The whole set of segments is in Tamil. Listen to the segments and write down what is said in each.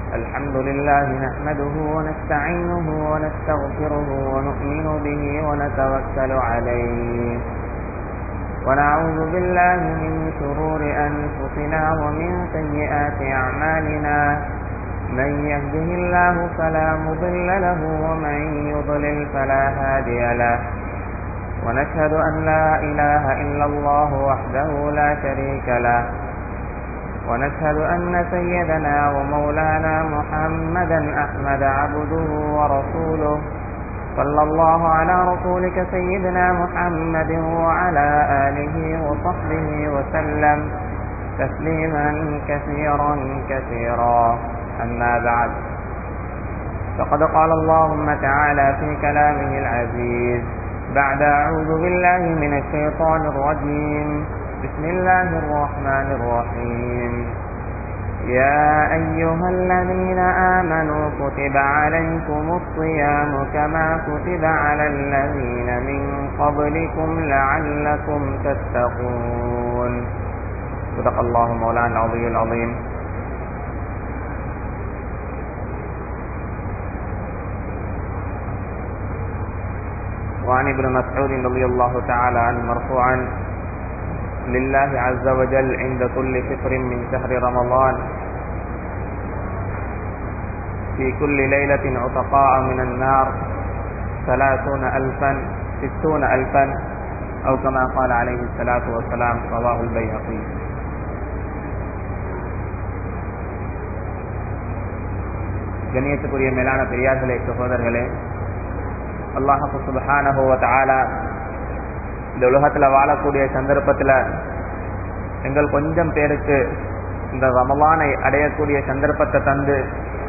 الحمد لله نحمده ونستعينه ونستغفره ونؤمن به ونتوكل عليه ونعوذ بالله من شرور أنفسنا ومن سيئات أعمالنا من يهده الله فلا مضل له ومن يضلل فلا هادي له ونشهد أن لا إله إلا الله وحده لا شريك له ونشهد أن سيدنا ومولانا محمدا أحمد عبده ورسوله صلى الله على رسولك سيدنا محمد وعلى آله وصحبه وسلم تسليما كثيرا كثيرا أما بعد فقد قال اللهم تعالى في كلامه العزيز بعد أعوذ بالله من الشيطان الرجيم بسم الله الرحمن الرحيم يا أيها الذين آمنوا كتب عليكم الصيام كما كتب على الذين من قبلكم لعلكم تتقون صدق الله مولانا العظيم العظيم وعن ابن مسعود رضي الله تعالى عنه مرفوعا لله عز وجل عند كل فطر من شهر رمضان في كل ليلة عتقاء من النار ثلاثون ألفا ستون ألفا أو كما قال عليه الصلاة والسلام رواه البيهقي கண்ணியத்துக்குரிய மேலான பெரியார்களே சகோதரர்களே அல்லாஹு சுபஹானஹுவ தஆலா இந்த உலகத்துல வாழக்கூடிய சந்தர்ப்பத்துல எங்கள் கொஞ்சம் பேருக்கு இந்த ரமலானை அடையக்கூடிய சந்தர்ப்பத்தை தந்து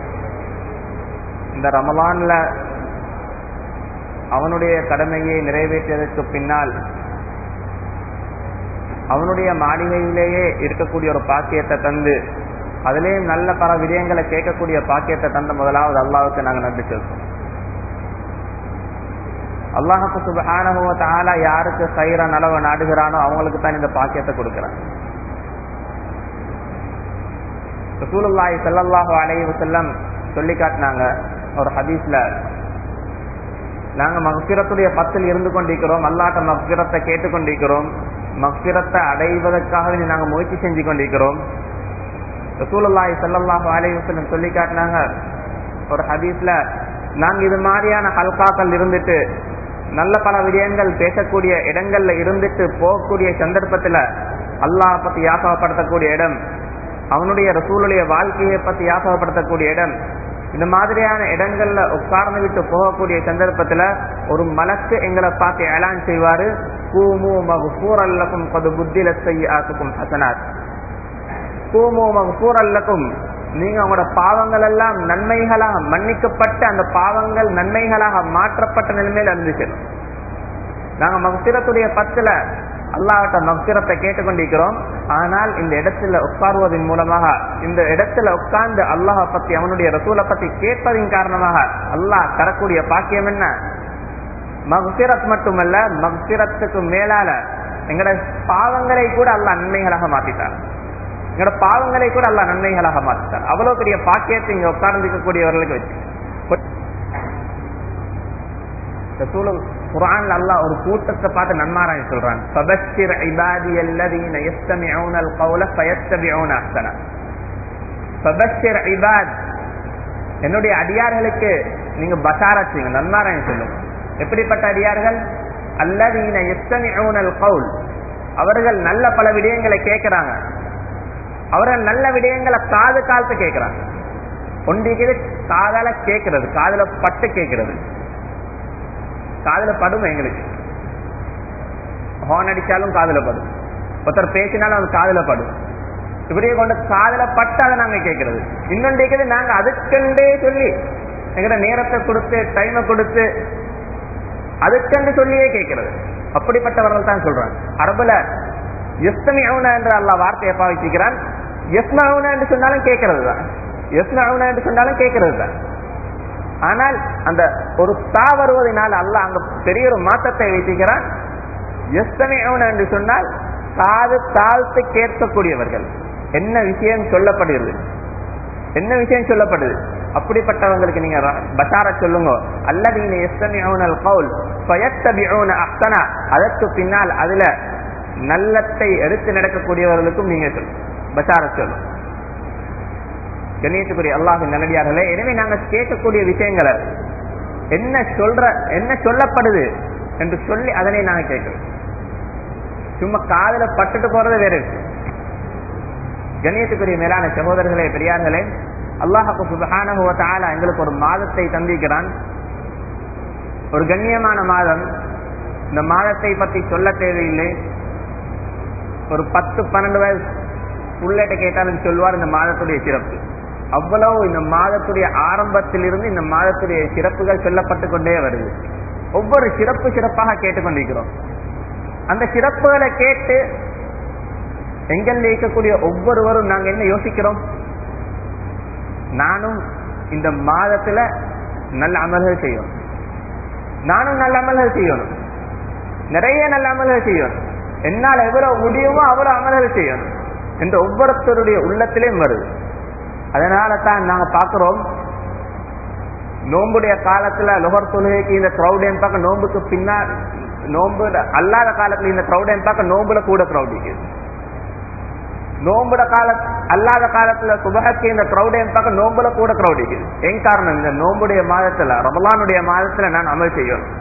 இந்த ரமலான்ல அவனுடைய கடமையை நிறைவேற்றியதற்கு பின்னால் அவனுடைய மாளிகையிலேயே இருக்கக்கூடிய ஒரு பாக்கியத்தை தந்து அதிலேயும் நல்ல பல விடயங்களை கேட்கக்கூடிய பாக்கியத்தை தந்த முதலாவது அல்லாவுக்கு நாங்கள் நன்றி செலுத்தோம் அல்லாஹுக்கு சுபஹானஹுவ தாலா யாருக்கு சைர நலவை நாடுகிறானோ அவங்களுக்கு தான் இந்த பாக்கியத்தை கொடுக்கிறான் ரசூலுல்லாஹி ஸல்லல்லாஹு அலைஹி வஸல்லம் சொல்லி காட்டினாங்க ஒரு ஹதீஸ்ல நாங்க மக்ஃபிரத்துடைய பத்தில் இருந்து கொண்டிருக்கிறோம் அல்லாட்ட மக்ஃபிரத்தை கேட்டுக்கொண்டிருக்கிறோம் மக்ஃபிரத்தை அடைவதற்காக நாங்க முயற்சி செஞ்சு கொண்டிருக்கிறோம் ரசூலுல்லாஹி ஸல்லல்லாஹு அலைஹி வஸல்லம் சொல்லி காட்டினாங்க ஒரு ஹதீஸ்ல நாங்க இது மாதிரியான ஹல்காக்கள் இருந்துட்டு நல்ல பல விடயங்கள் பேசக்கூடிய இடங்கள்ல இருந்துட்டு போகக்கூடிய சந்தர்ப்பத்துல அல்லாஹ் பத்தி யாசகப்படுத்தக்கூடிய இடம் அவனுடைய ரசூலுடைய வாழ்க்கையை பத்தி யாசகப்படுத்தக்கூடிய இடம் இந்த மாதிரியான இடங்கள்ல உட்கார்ந்து விட்டு போகக்கூடிய சந்தர்ப்பத்துல ஒரு மலக்கு எங்களை பார்த்து ஏலான் செய்வாரு கூமு மகுபூர் அல்லக்கும் பது புத்தில செய்யாத்துக்கும் ஹசனாத் கூமு மகுபூர் அல்லக்கும் நீங்க உங்களோட பாவங்கள் எல்லாம் நன்மைகளாக மன்னிக்கப்பட்ட அந்த பாவங்கள் நன்மைகளாக மாற்றப்பட்ட நிலைமையில இருந்துச்சு நாங்க மக்சிரத்துடைய பத்துல அல்லாஹ்ட்ட மக்சிரத்தை கேட்டுக்கொண்டிருக்கிறோம் ஆனால் இந்த இடத்துல உட்காருவதன் மூலமாக இந்த இடத்துல உட்கார்ந்து அல்லாஹ் பத்தி அவனுடைய ரசூலை பத்தி கேட்பதின் காரணமாக அல்லாஹ் தரக்கூடிய பாக்கியம் என்ன மக்சிரத் மட்டுமல்ல மக்சிரத்துக்கு மேலால எங்கட பாவங்களை கூட அல்லாஹ் நன்மைகளாக மாத்திட்டார் எங்களோட பாவங்களை கூட அல்ல நன்மைகளாக மாற்றிட்டார் அவ்வளவு பெரிய பாக்கியத்தை இங்க உட்கார்ந்துக்கக்கூடியவர்களுக்கு வச்சு குரான்ல அல்லாஹ் ஒரு கூட்டத்தை பார்த்து நன்மாராய் சொல்றான் ஃபபஷ்ஷிர் இபாதி அல்லதீன யஸ்தமிஊன القول فيتبعون احسنه ஃபபஷ்ஷிர் இபாத் என்னுடைய அடியார்களுக்கு நீங்க பஷாரத் செய்யுங்க நன்மாராய் சொல்லுங்க எப்படிப்பட்ட அடியார்கள் அல்லதீன யஸ்தமிஊன القول அவர்கள் நல்ல பல விடயங்களை கேட்கிறாங்க அவர்கள் நல்ல விடயங்களை காது காலத்து கேட்கிறாங்க ஒன்றிக்கிறது காதால கேட்கிறது காதல பட்டு கேட்கிறது காதல படும் எங்களுக்கு ஹோன் அடிச்சாலும் காதல படும் ஒருத்தர் பேசினாலும் அது காதல படும் இப்படியே கொண்டு காதல பட்டு அதை நாங்க கேட்கறது இன்னொன்று நாங்க அதுக்கண்டே சொல்லி எங்கிட்ட நேரத்தை கொடுத்து டைமை கொடுத்து அதுக்கண்டு சொல்லியே கேட்கிறது அப்படிப்பட்டவர்கள் தான் சொல்றாங்க அரபுல எஸ்தமிவுன என்று அல்ல வார்த்தையை பாவிச்சுக்கிறான் எஸ்மாவுன என்று சொன்னாலும் கேட்கறது தான் எஸ்மாவுன என்று சொன்னாலும் கேட்கறது தான் ஆனால் அந்த ஒரு தா வருவதனால் அல்ல அங்க பெரிய ஒரு மாற்றத்தை வைத்திருக்கிறான் எஸ்தமிவுன என்று சொன்னால் காது தாழ்த்து கேட்கக்கூடியவர்கள் என்ன விஷயம் சொல்லப்படுகிறது என்ன விஷயம் சொல்லப்படுது அப்படிப்பட்டவங்களுக்கு நீங்க பஷார சொல்லுங்க அல்லதீன எஸ்தமிஊனல் கவுல் ஃபயத்தபிஊன அஹ்சனா அதற்கு பின்னால் அதுல நல்லத்தை எடுத்து நடக்கக்கூடியவர்களுக்கும் நீங்க சொல்லுங்க பஷார சொல்லுங்க கண்ணியத்துக்குரிய அல்லாஹின் நல்லடியார்களே எனவே நாங்க கேட்கக்கூடிய விஷயங்களை என்ன சொல்ற என்ன சொல்லப்படுது என்று சொல்லி அதனை நாங்க கேட்கிறோம் சும்மா காதல பட்டுட்டு போறது வேற விஷயம் கண்ணியத்துக்குரிய மேலான சகோதரர்களே பெரியார்களே அல்லாஹு சுபஹானஹு வ தஆலா எங்களுக்கு ஒரு மாதத்தை தந்திக்கிறான் ஒரு கண்ணியமான மாதம் இந்த மாதத்தை பத்தி சொல்ல தேவையில்லை ஒரு பத்து பன்னெண்டு வயசு உள்ளேட்ட கேட்டாலும் சொல்வார் இந்த மாதத்துடைய சிறப்பு அவ்வளவு இந்த மாதத்துடைய ஆரம்பத்திலிருந்து இந்த மாதத்துடைய சிறப்புகள் சொல்லப்பட்டு கொண்டே வருது ஒவ்வொரு சிறப்பு சிறப்பாக கேட்டுக்கொண்டிருக்கிறோம் அந்த சிறப்புகளை கேட்டு எங்கள் இருக்கக்கூடிய ஒவ்வொருவரும் நாங்க என்ன யோசிக்கிறோம் நானும் இந்த மாதத்துல நல்ல அமல்கள் செய்யணும் நானும் நல்ல அமல்கள் செய்யணும் நிறைய நல்ல அமல்கள் செய்யணும் என்னால் எவ்வளவு முடியுமோ அவ்வளவு அமல்கள் செய்யணும் என்று ஒவ்வொருத்தருடைய உள்ளத்திலேயும் வருது அதனால தான் நாங்க பாக்குறோம் நோம்புடைய காலத்துல லொஹர் தொழுகைக்கு இந்த கிரௌட் பார்க்க நோம்புக்கு பின்னால் நோம்பு அல்லாத காலத்துல இந்த கிரௌட் பார்க்க நோம்புல கூட கிரௌட் இருக்குது நோம்புட கால அல்லாத காலத்துல சுபகக்கு இந்த கிரௌட் பார்க்க நோம்புல கூட கிரௌட் இருக்குது என் காரணம் இந்த நோம்புடைய மாதத்துல ரமலானுடைய மாதத்துல நான் அமல் செய்யணும்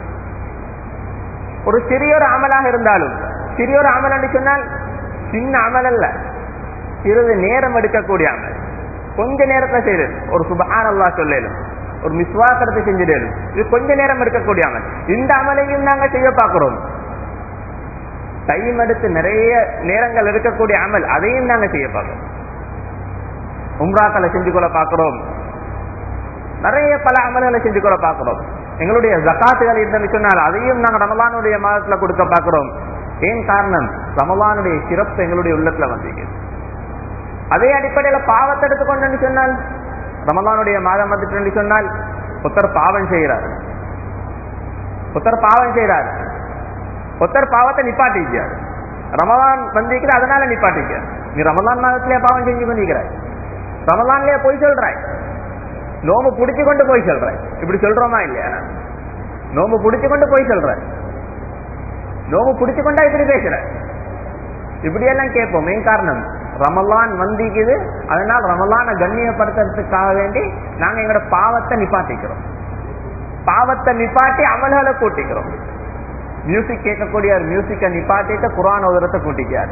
ஒரு சிறியொரு அமலாக இருந்தாலும் சிறியொரு அமல் என்று சொன்னால் சின்ன அமல் அல்ல சிறிது நேரம் எடுக்கக்கூடிய அமல் கொஞ்ச நேரத்துல செய்யறது ஒரு சுபஹான் அல்லா சொல்லலும் ஒரு மிஸ்வாக்கரத்தை செஞ்சிடலும் இது கொஞ்ச நேரம் எடுக்கக்கூடிய அமல் இந்த அமலையும் நாங்க செய்ய பார்க்கிறோம் டைம் எடுத்து நிறைய நேரங்கள் எடுக்கக்கூடிய அமல் அதையும் நாங்க செய்ய பார்க்கிறோம் உம்ராக்களை செஞ்சு கொள்ள பார்க்கிறோம் நிறைய பல அமல்களை செஞ்சு கொள்ள பார்க்கிறோம் எங்களுடைய ஜக்காத்துகள் இருந்தது சொன்னால் அதையும் நாங்க ரமலானுடைய மாதத்துல கொடுக்க பார்க்கிறோம் ஏன் காரணம் ரமலானுடைய சிறப்பு எங்களுடைய உள்ளத்துல வந்திருக்கிறது அதே அடிப்படையில பாவத்தை எடுத்துக்கொண்டு சொன்னால் ரமலானுடைய மாதம் வந்துட்டு சொன்னால் புத்தர் பாவம் செய்கிறார் புத்தர் பாவம் செய்கிறார் புத்தர் பாவத்தை நிப்பாட்டிக்கிறார் ரமலான் வந்திருக்கிற அதனால நிப்பாட்டிக்கிறார் நீ ரமலான் மாதத்திலே பாவம் செஞ்சு கொண்டிருக்கிறாய் ரமலான்லயே போய் சொல்றாய் நோம்பு புடிச்சு கொண்டு போய் சொல்றாய் இப்படி சொல்றோமா இல்லையா நோம்பு புடிச்சு கொண்டு போய் சொல்றாய் நோம்பு புடிச்சு கொண்டா இப்படி பேசுற இப்படியெல்லாம் கேட்போம் மெயின் காரணம் ரமலான் வந்திக்குது அதனால் ரமலான கண்ணியப்படுத்துறதுக்காக வேண்டி நாங்க எங்களோட பாவத்தை நிப்பாட்டிக்கிறோம் பாவத்தை நிப்பாட்டி அமல்களை கூட்டிக்கிறோம் மியூசிக் கேட்கக்கூடிய மியூசிக்கை நிப்பாட்டிட்டு குரான் உதரத்தை கூட்டிக்காரு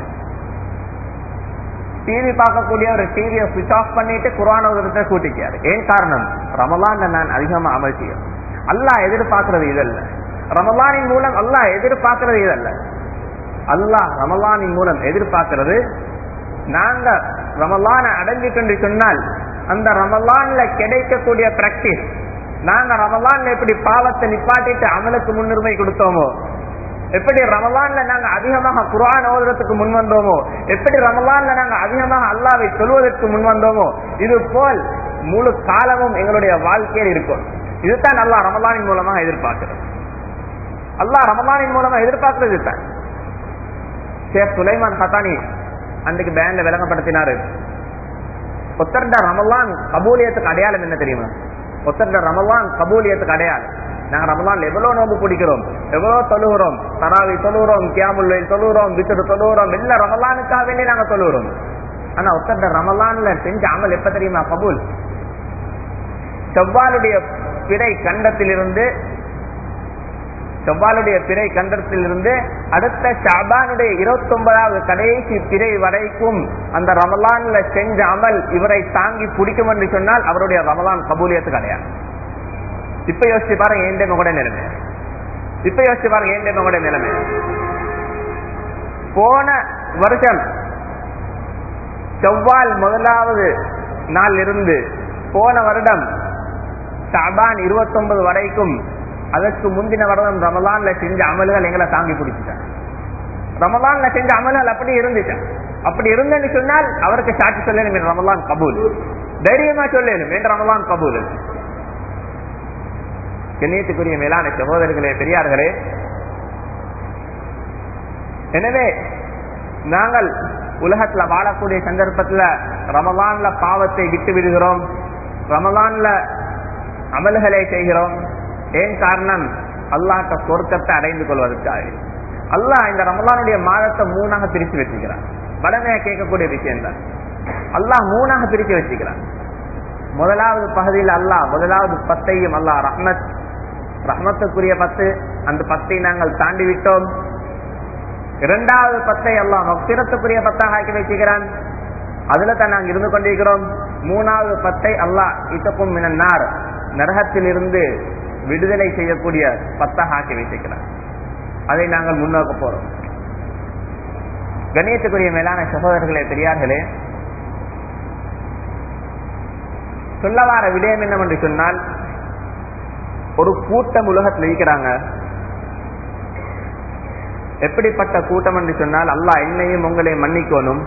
டிவி பார்க்கக்கூடிய ஒரு டிவியை சுவிச் ஆஃப் பண்ணிட்டு குரான் உதரத்தை கூட்டிக்காரு ஏன் காரணம் ரமலான் நான் அதிகமா அமல் செய்யும் அல்லாஹ் எதிர்பார்க்கறது இதல்ல ரமலானின் மூலம் அல்லாஹ் எதிர்பார்க்கறது இதல்ல அல்லாஹ் ரமலானின் மூலம் எதிர்பார்க்கிறது நாங்க ரமலான அடைஞ்சிட்டு சொன்னால் அந்த ரமலான்ல கிடைக்கக்கூடிய பிராக்டிஸ் நாங்க ரமலான்ல எப்படி பாவத்தை நிப்பாட்டிட்டு அமலுக்கு முன்னுரிமை கொடுத்தோமோ எப்படி ரமலான்ல நாங்க அதிகமாக குரான் ஓதுறதுக்கு முன் வந்தோமோ எப்படி ரமலான்ல நாங்க அதிகமாக அல்லாவை சொல்வதற்கு முன் வந்தோமோ இது போல் முழு காலமும் எங்களுடைய வாழ்க்கையில் இருக்கும் இதுதான் அல்லாஹ் ரமலானின் மூலமாக எதிர்பார்க்கிறது அல்லாஹ் ரமலானின் மூலமா எதிர்பார்க்கிறது இதுதான் ஷேக் சுலைமான் ஹத்தானி அன்றைக்கு பேண்ட்ல விளங்கப்படுத்தினாரு ஒத்தர்ட ரமலான் கபூலியத்துக்கு அடையாளம் என்ன தெரியுமா ஒத்தர்ட ரமலான் கபூலியத்துக்கு அடையாளம் நாங்க ரமலான் எவ்வளவு நோம்பு பிடிக்கிறோம் எவ்வளவு தொழுகிறோம் தராவி தொழுகிறோம் கியாமுல்லை தொழுகிறோம் வித்துட்டு தொழுகிறோம் எல்லா ரமலானுக்காக வேண்டி நாங்க தொழுகிறோம் ஆனா ஒத்தர்ட ரமலான்ல செஞ்ச அமல் எப்ப தெரியுமா கபூல் செவ்வாலுடைய பிறை கண்டத்திலிருந்து செவ்வாலுடைய பிறை கண்டத்திலிருந்து அடுத்த ஷாபானுடைய இருபத்தி ஒன்பதாவது கடைசி பிறை வரைக்கும் அந்த ரமலான்ல செஞ்ச அமல் இவரை தாங்கி பிடிக்கும் என்று சொன்னால் அவருடைய ரமலான் கபூலியத்து கிடையாது இப்ப யோசிச்சு பாருங்க ஏன் கூட நிலைமை இப்ப யோசிச்சு பாருங்க ஏன் கூட நிலைமை போன வருஷம் செவ்வால் முதலாவது நாள் இருந்து போன வருடம் ஷாபான் இருபத்தி ஒன்பது வரைக்கும் அதற்கு முந்தின வருடம் ரமலான்ல செஞ்ச அமல்கள் எங்களை தாங்கி பிடிச்சிட்டாங்க ரமலான்ல செஞ்ச அமல்கள் அப்படி இருந்துச்சு அப்படி இருந்தேன்னு சொன்னால் அவருக்கு சாட்சி சொல்லணும் ரமலான் கபூல் தைரியமா சொல்லணும் என் ரமலான் கபூல் கண்ணியத்துக்குரிய மேலான சகோதரர்களே பெரியார்களே எனவே நாங்கள் உலகத்துல வாழக்கூடிய சந்தர்ப்பத்துல ரமலான்ல பாவத்தை விட்டு விடுகிறோம் ரமலான்ல அமல்களை செய்கிறோம் ஏன் காரணம் அல்லாஹ்ட்ட சொர்க்கத்தை அடைந்து கொள்வதற்காக அல்லாஹ் இந்த ரமலானுடைய மாதத்தை மூணாக பிரித்து வச்சுக்கிறான் வடமையா கேட்கக்கூடிய விஷயம் தான் அல்லாஹ் மூணாக பிரித்து வச்சுக்கிறான் முதலாவது பகுதியில் அல்லாஹ் முதலாவது பத்தையும் அல்லாஹ் ரஹ்மத் ரஹ்மத்துக்குரிய பத்து அந்த பத்தை நாங்கள் தாண்டி விட்டோம் இரண்டாவது பத்தை அல்லாஹ் மக்சிரத்துக்குரிய பத்தாக ஆக்கி வச்சுக்கிறான் அதுல தான் நாங்கள் இருந்து கொண்டிருக்கிறோம் மூணாவது பத்தை அல்லாஹ் இத்தப்பும் மினன்னார் நரகத்தில் இருந்து விடுதலை செய்யக்கூடிய பத்தாக ஆக்கி வைத்திருக்கிறார் அதை நாங்கள் முன்னோக்க போறோம் கணியத்துக்குரிய மேலான சகோதரர்களே பெரியார்களே சொல்ல வார விடயம் என்னவென்று சொன்னால் ஒரு கூட்டம் உலகத்தில் இருக்கிறாங்க எப்படிப்பட்ட கூட்டம் என்று சொன்னால் அல்லாஹ் என்னையும் உங்களை மன்னிக்கணும்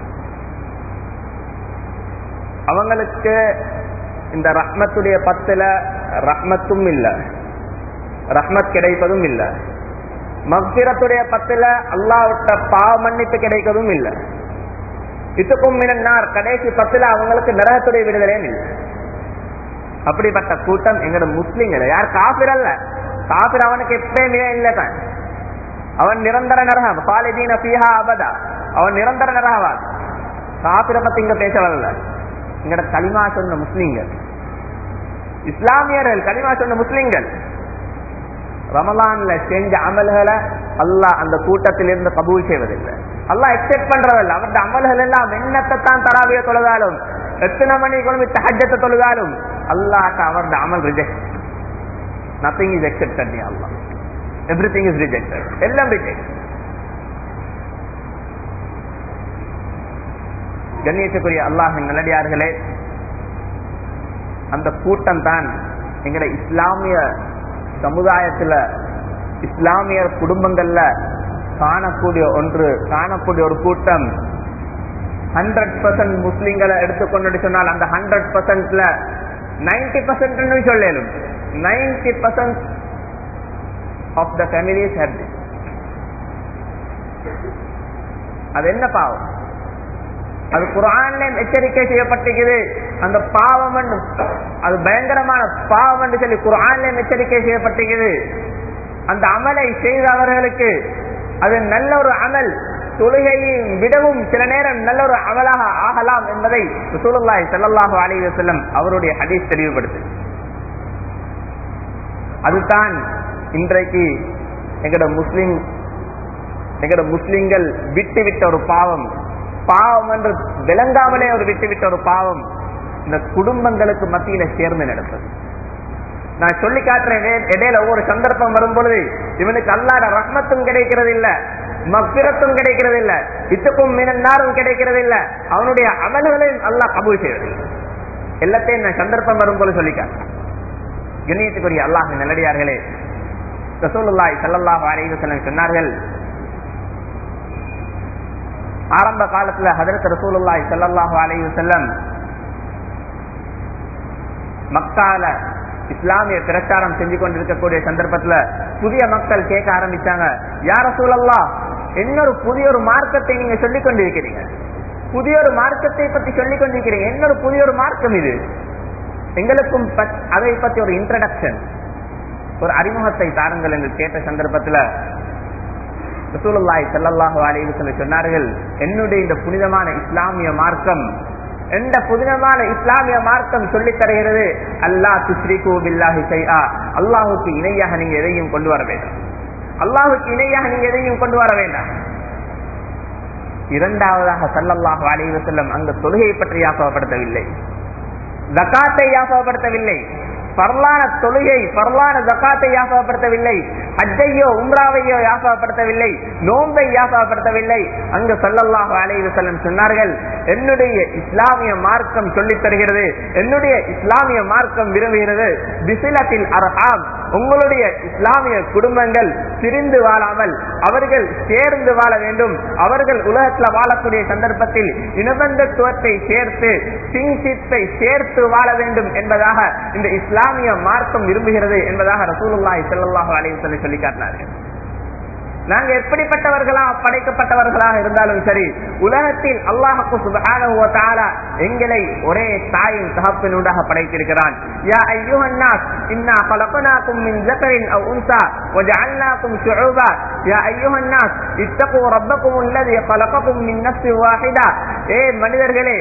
அவங்களுக்கு இந்த ரஹ்மத்துடைய பத்துல ரஹ்மத்தும் இல்ல ரஹ்மத் கிடைப்பதும் இல்ல மக்சிரத்துடைய பத்துல அல்லாவிட்ட பாவ மன்னிப்பு கிடைப்பதும் இல்ல இதுக்கும் மினன்னார் கடைசி பத்துல அவங்களுக்கு நரகத்துடைய விடுதலையும் இல்லை அப்படிப்பட்ட கூட்டம் எங்கட முஸ்லிம்கள் யார் காபிர் அல்ல காபிர் அவனுக்கு எப்பயுமே இல்லை தான் அவன் நிரந்தர நரகம் பாலிதீன பீஹா அபதா அவன் நிரந்தர நரகவான் காபிர பத்தி இங்க பேச வரல இங்கட களிமா சொன்ன முஸ்லிம்கள் இஸ்லாமியர்கள் களிமா சொன்ன முஸ்லிம்கள் ரமலான்ல செஞ்ச அமல்களை அல்லாஹ் அந்த கூட்டத்தில் இருந்து கபூல் செய்வதில்லை அல்லாஹ் எக்ஸெப்ட் பண்றதில்லை அவருடைய அமல்கள் எல்லாம் என்னத்தை தான் தராவிய தொழுதாலும் எத்தனை மணி கொண்டு தஹஜத்தை தொழுதாலும் அல்லாஹ் அவருடைய அமல் reject nothing is accepted Allah everything is rejected எல்லாம் ரிஜெக்ட் கண்ணியத்துக்குரிய அல்லாஹின் நல்லடியார்களே அந்த கூட்டம் தான் எங்கட இஸ்லாமிய சமுதாயத்துல இஸ்லாமியர் குடும்பங்கள்ல காணக்கூடிய ஒன்று காணக்கூடிய ஒரு கூட்டம் ஹண்ட்ரட் பர்சன்ட் முஸ்லிம்களை எடுத்துக்கொண்டு சொன்னால் அந்த ஹண்ட்ரட் பர்சன்ட்ல நைன்டி பர்சன்ட் சொல்லலும் ninety percent of the families have அது என்ன பாவம் அது குரான்ல எச்சரிக்கை செய்யப்பட்டிருக்குது அந்த பாவம் அது பயங்கரமான பாவம் என்று சொல்லி குரான்ல எச்சரிக்கை செய்யப்பட்டிருக்குது அந்த அமலை செய்தவர்களுக்கு அது நல்ல ஒரு அமல் தொழுகையை விடவும் சில நேரம் நல்ல ஒரு அமலாக ஆகலாம் என்பதை ரசூலுல்லாஹி ஸல்லல்லாஹு அலைஹி வஸல்லம் அவருடைய ஹதீஸ் தெளிவுபடுத்து அதுதான் இன்றைக்கு எங்கட முஸ்லிம் எங்கட முஸ்லிம்கள் விட்டு விட்ட ஒரு பாவம் பாவம் என்று விளங்காமலே ஒரு விட்டுவிட்ட ஒரு பாவம் இந்த குடும்பங்களுக்கு மத்தியில சேர்ந்து நடப்பது நான் சொல்லி காட்டுறேன் இடையில ஒவ்வொரு சந்தர்ப்பம் வரும் பொழுது இவனுக்கு அல்லாட ரஹ்மத்தும் கிடைக்கிறது இல்ல மப்பிரத்தும் கிடைக்கிறது இல்ல இத்துக்கும் மினன்னாரும் கிடைக்கிறது இல்ல அவனுடைய அமல்களையும் அல்லாஹ் கபூல் செய்வது எல்லாத்தையும் நான் சந்தர்ப்பம் வரும் போல சொல்லி காட்டுறேன் கண்ணியத்துக்குரிய அல்லாஹ் நல்லடியார்களே ரசூலுல்லாஹி ஸல்லல்லாஹு அலைஹி வஸல்லம் சொன்னார்கள் ஆரம்ப காலத்துல ஹதரத் ரசூலுல்லாஹி ஸல்லல்லாஹு அலைஹி வஸல்லம் மக்கால இஸ்லாமிய பிரச்சாரம் செஞ்சு கொண்டிருக்கக்கூடிய சந்தர்ப்பத்துல புதிய மக்கள் கேட்க ஆரம்பிச்சாங்க யார சூழல்லா இன்னொரு புதிய ஒரு மார்க்கத்தை நீங்க சொல்லிக் கொண்டிருக்கிறீங்க புதிய ஒரு மார்க்கத்தை பத்தி சொல்லிக் கொண்டிருக்கிறீங்க இன்னொரு புதிய ஒரு மார்க்கம் இது எங்களுக்கும் அதை பத்தி ஒரு இன்ட்ரடக்ஷன் ஒரு அறிமுகத்தை தாருங்கள் என்று கேட்ட சந்தர்ப்பத்துல ரசூலுல்லாஹி ஸல்லல்லாஹு அலைஹி வஸல்லம் சொன்னார்கள் என்னுடைய இந்த புனிதமான இஸ்லாமிய மார்க்கம் எந்த புனிதமான இஸ்லாமிய மார்க்கம் சொல்லித் தருகிறது அல்லாஹ் துஸ்ரிகு பில்லாஹி ஷைஆ அல்லாஹ்வுக்கு இணையாக நீங்க எதையும் கொண்டு வர வேண்டாம் அல்லாஹ்வுக்கு இணையாக நீங்க எதையும் கொண்டு வர வேண்டாம் இரண்டாவதாக ஸல்லல்லாஹு அலைஹி வஸல்லம் அந்த தொழுகையை பற்றி யாசகப்படுத்தவில்லை ஜகாத்தை யாசகப்படுத்தவில்லை பரலான தொழுகை பரலான ஜக்காத்தை யாசகப்படுத்தவில்லை ஹஜ்ஜையோ உம்ராவையோ யாசகப்படுத்தவில்லை நோன்பை யாசகப்படுத்தவில்லை அங்கு சல்லல்லாஹு அலைஹி வஸல்லம் சொன்னார்கள் என்னுடைய இஸ்லாமிய மார்க்கம் சொல்லித் தருகிறது என்னுடைய இஸ்லாமிய மார்க்கம் விரும்புகிறது பிசிலத்தில் அர்ஹாம் உங்களுடைய இஸ்லாமிய குடும்பங்கள் பிரிந்து வாழாமல் அவர்கள் சேர்ந்து வாழ வேண்டும் அவர்கள் உலகத்தில் வாழக்கூடிய சந்தர்ப்பத்தில் இனபந்தத்துவத்தை சேர்த்து சிங்ஷிப்பை சேர்த்து வாழ வேண்டும் என்பதாக இந்த இஸ்லாமிய மார்க்கம் விரும்புகிறது என்பதாக ரசூலுல்லாஹி ஸல்லல்லாஹு அலைஹி வஸல்லம் சொல்லி காட்டினார்கள் நாங்க எப்படிப்பட்டவர்களா படைக்கப்பட்டவர்களாக இருந்தாலும் சரி உலகத்தில் அல்லாஹுக்கு சுபஹானஹு வ தஆலா எங்களை ஒரே தாயின் தகப்பனூடாக படைத்திருக்கிறான் யா அய்யுஹன் நாஸ் இன்னா خلقناكم من ذكر او انثى وجعلناكم شعوبا يا ايها الناس اتقوا ربكم الذي خلقكم من نفس واحده ஏ மனிதர்களே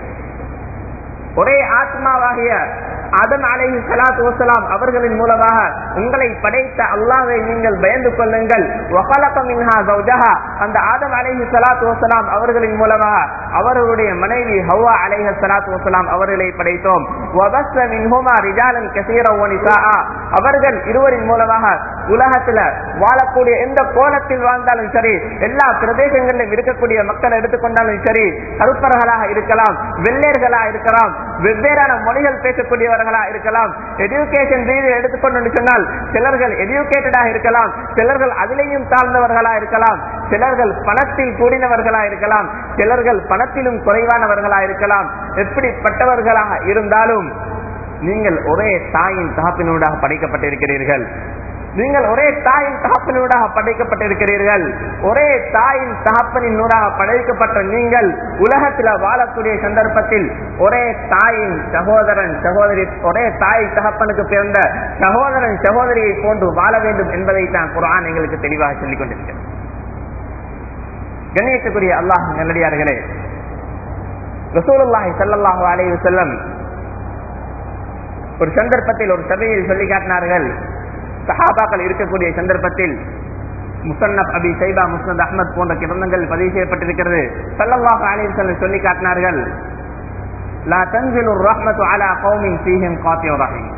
ஒரே ஆத்மாவாகிய ஆதம் அலைஹி ஸலாத்து வஸலாம் அவர்களின் மூலமாக உங்களை படைத்த அல்லாஹ்வை நீங்கள் பயந்து கொள்ளுங்கள் வகலக மின்ஹா ஜௌஜஹா அந்த ஆதம் அலைஹி ஸலாத்து வஸலாம் அவர்களின் மூலமாக அவர்களுடைய மனைவி ஹவ்வா அலைஹி ஸலாத்து வஸலாம் அவர்களை படைத்தோம் வபஸ்ஸ மின்ஹுமா ரிஜாலன் கஸீரா வ நிசாஆ அவர்கள் இருவரின் மூலமாக உலகத்துல வாழக்கூடிய எந்த கோலத்தில் வாழ்ந்தாலும் சரி எல்லா பிரதேசங்களிலும் இருக்கக்கூடிய மக்கள் எடுத்துக்கொண்டாலும் சரி கருப்பர்களாக இருக்கலாம் வெள்ளையர்களா இருக்கலாம் வெவ்வேறான மொழிகள் பேசக்கூடியவர்களா இருக்கலாம் எஜுகேஷன் ரீதியில் எடுத்துக்கொண்டு சொன்னால் சிலர்கள் எஜுகேட்டடாக இருக்கலாம் சிலர்கள் அதிலேயும் தாழ்ந்தவர்களா இருக்கலாம் சிலர்கள் பணத்தில் கூடினவர்களா இருக்கலாம் சிலர்கள் பணத்திலும் குறைவானவர்களா இருக்கலாம் எப்படிப்பட்டவர்களாக இருந்தாலும் நீங்கள் ஒரே தாயின் தகப்பினூடாக படைக்கப்பட்டிருக்கிறீர்கள் நீங்கள் ஒரே தாயின் தகப்பனூடாக படைக்கப்பட்டிருக்கிறீர்கள் ஒரே தாயின் தகப்பனின் நூறாக படைக்கப்பட்ட நீங்கள் உலகத்தில் வாழக்கூடிய சந்தர்ப்பத்தில் ஒரே தாயின் சகோதரன் சகோதரி ஒரே தாய் தகப்பனுக்கு பிறந்த சகோதரன் சகோதரியை போன்று வாழ வேண்டும் என்பதை தான் குரான் எங்களுக்கு தெளிவாக சொல்லிக் கொண்டிருக்கிறது கண்ணியத்துக்குரிய அல்லாஹ் நல்லடியார்களே ரசூலுல்லாஹி ஸல்லல்லாஹு அலைஹி வஸல்லம் ஒரு சந்தர்ப்பத்தில் ஒரு சபையில் சொல்லி காட்டினார்கள் சஹாபாக்கள் இருக்கக்கூடிய சந்தர்ப்பத்தில் முசன்னப் அபி சைபா முஸ்னத் அஹ்மத் போன்ற கிரந்தங்கள் பதிவு செய்யப்பட்டிருக்கிறது சல்லல்லாஹு அலைஹி வஸல்லம் சொல்லி காட்டினார்கள் லா தன்சிலு ரஹ்மத்து அலா கௌமின் ஃபீஹிம் காத்தியு ரஹீம்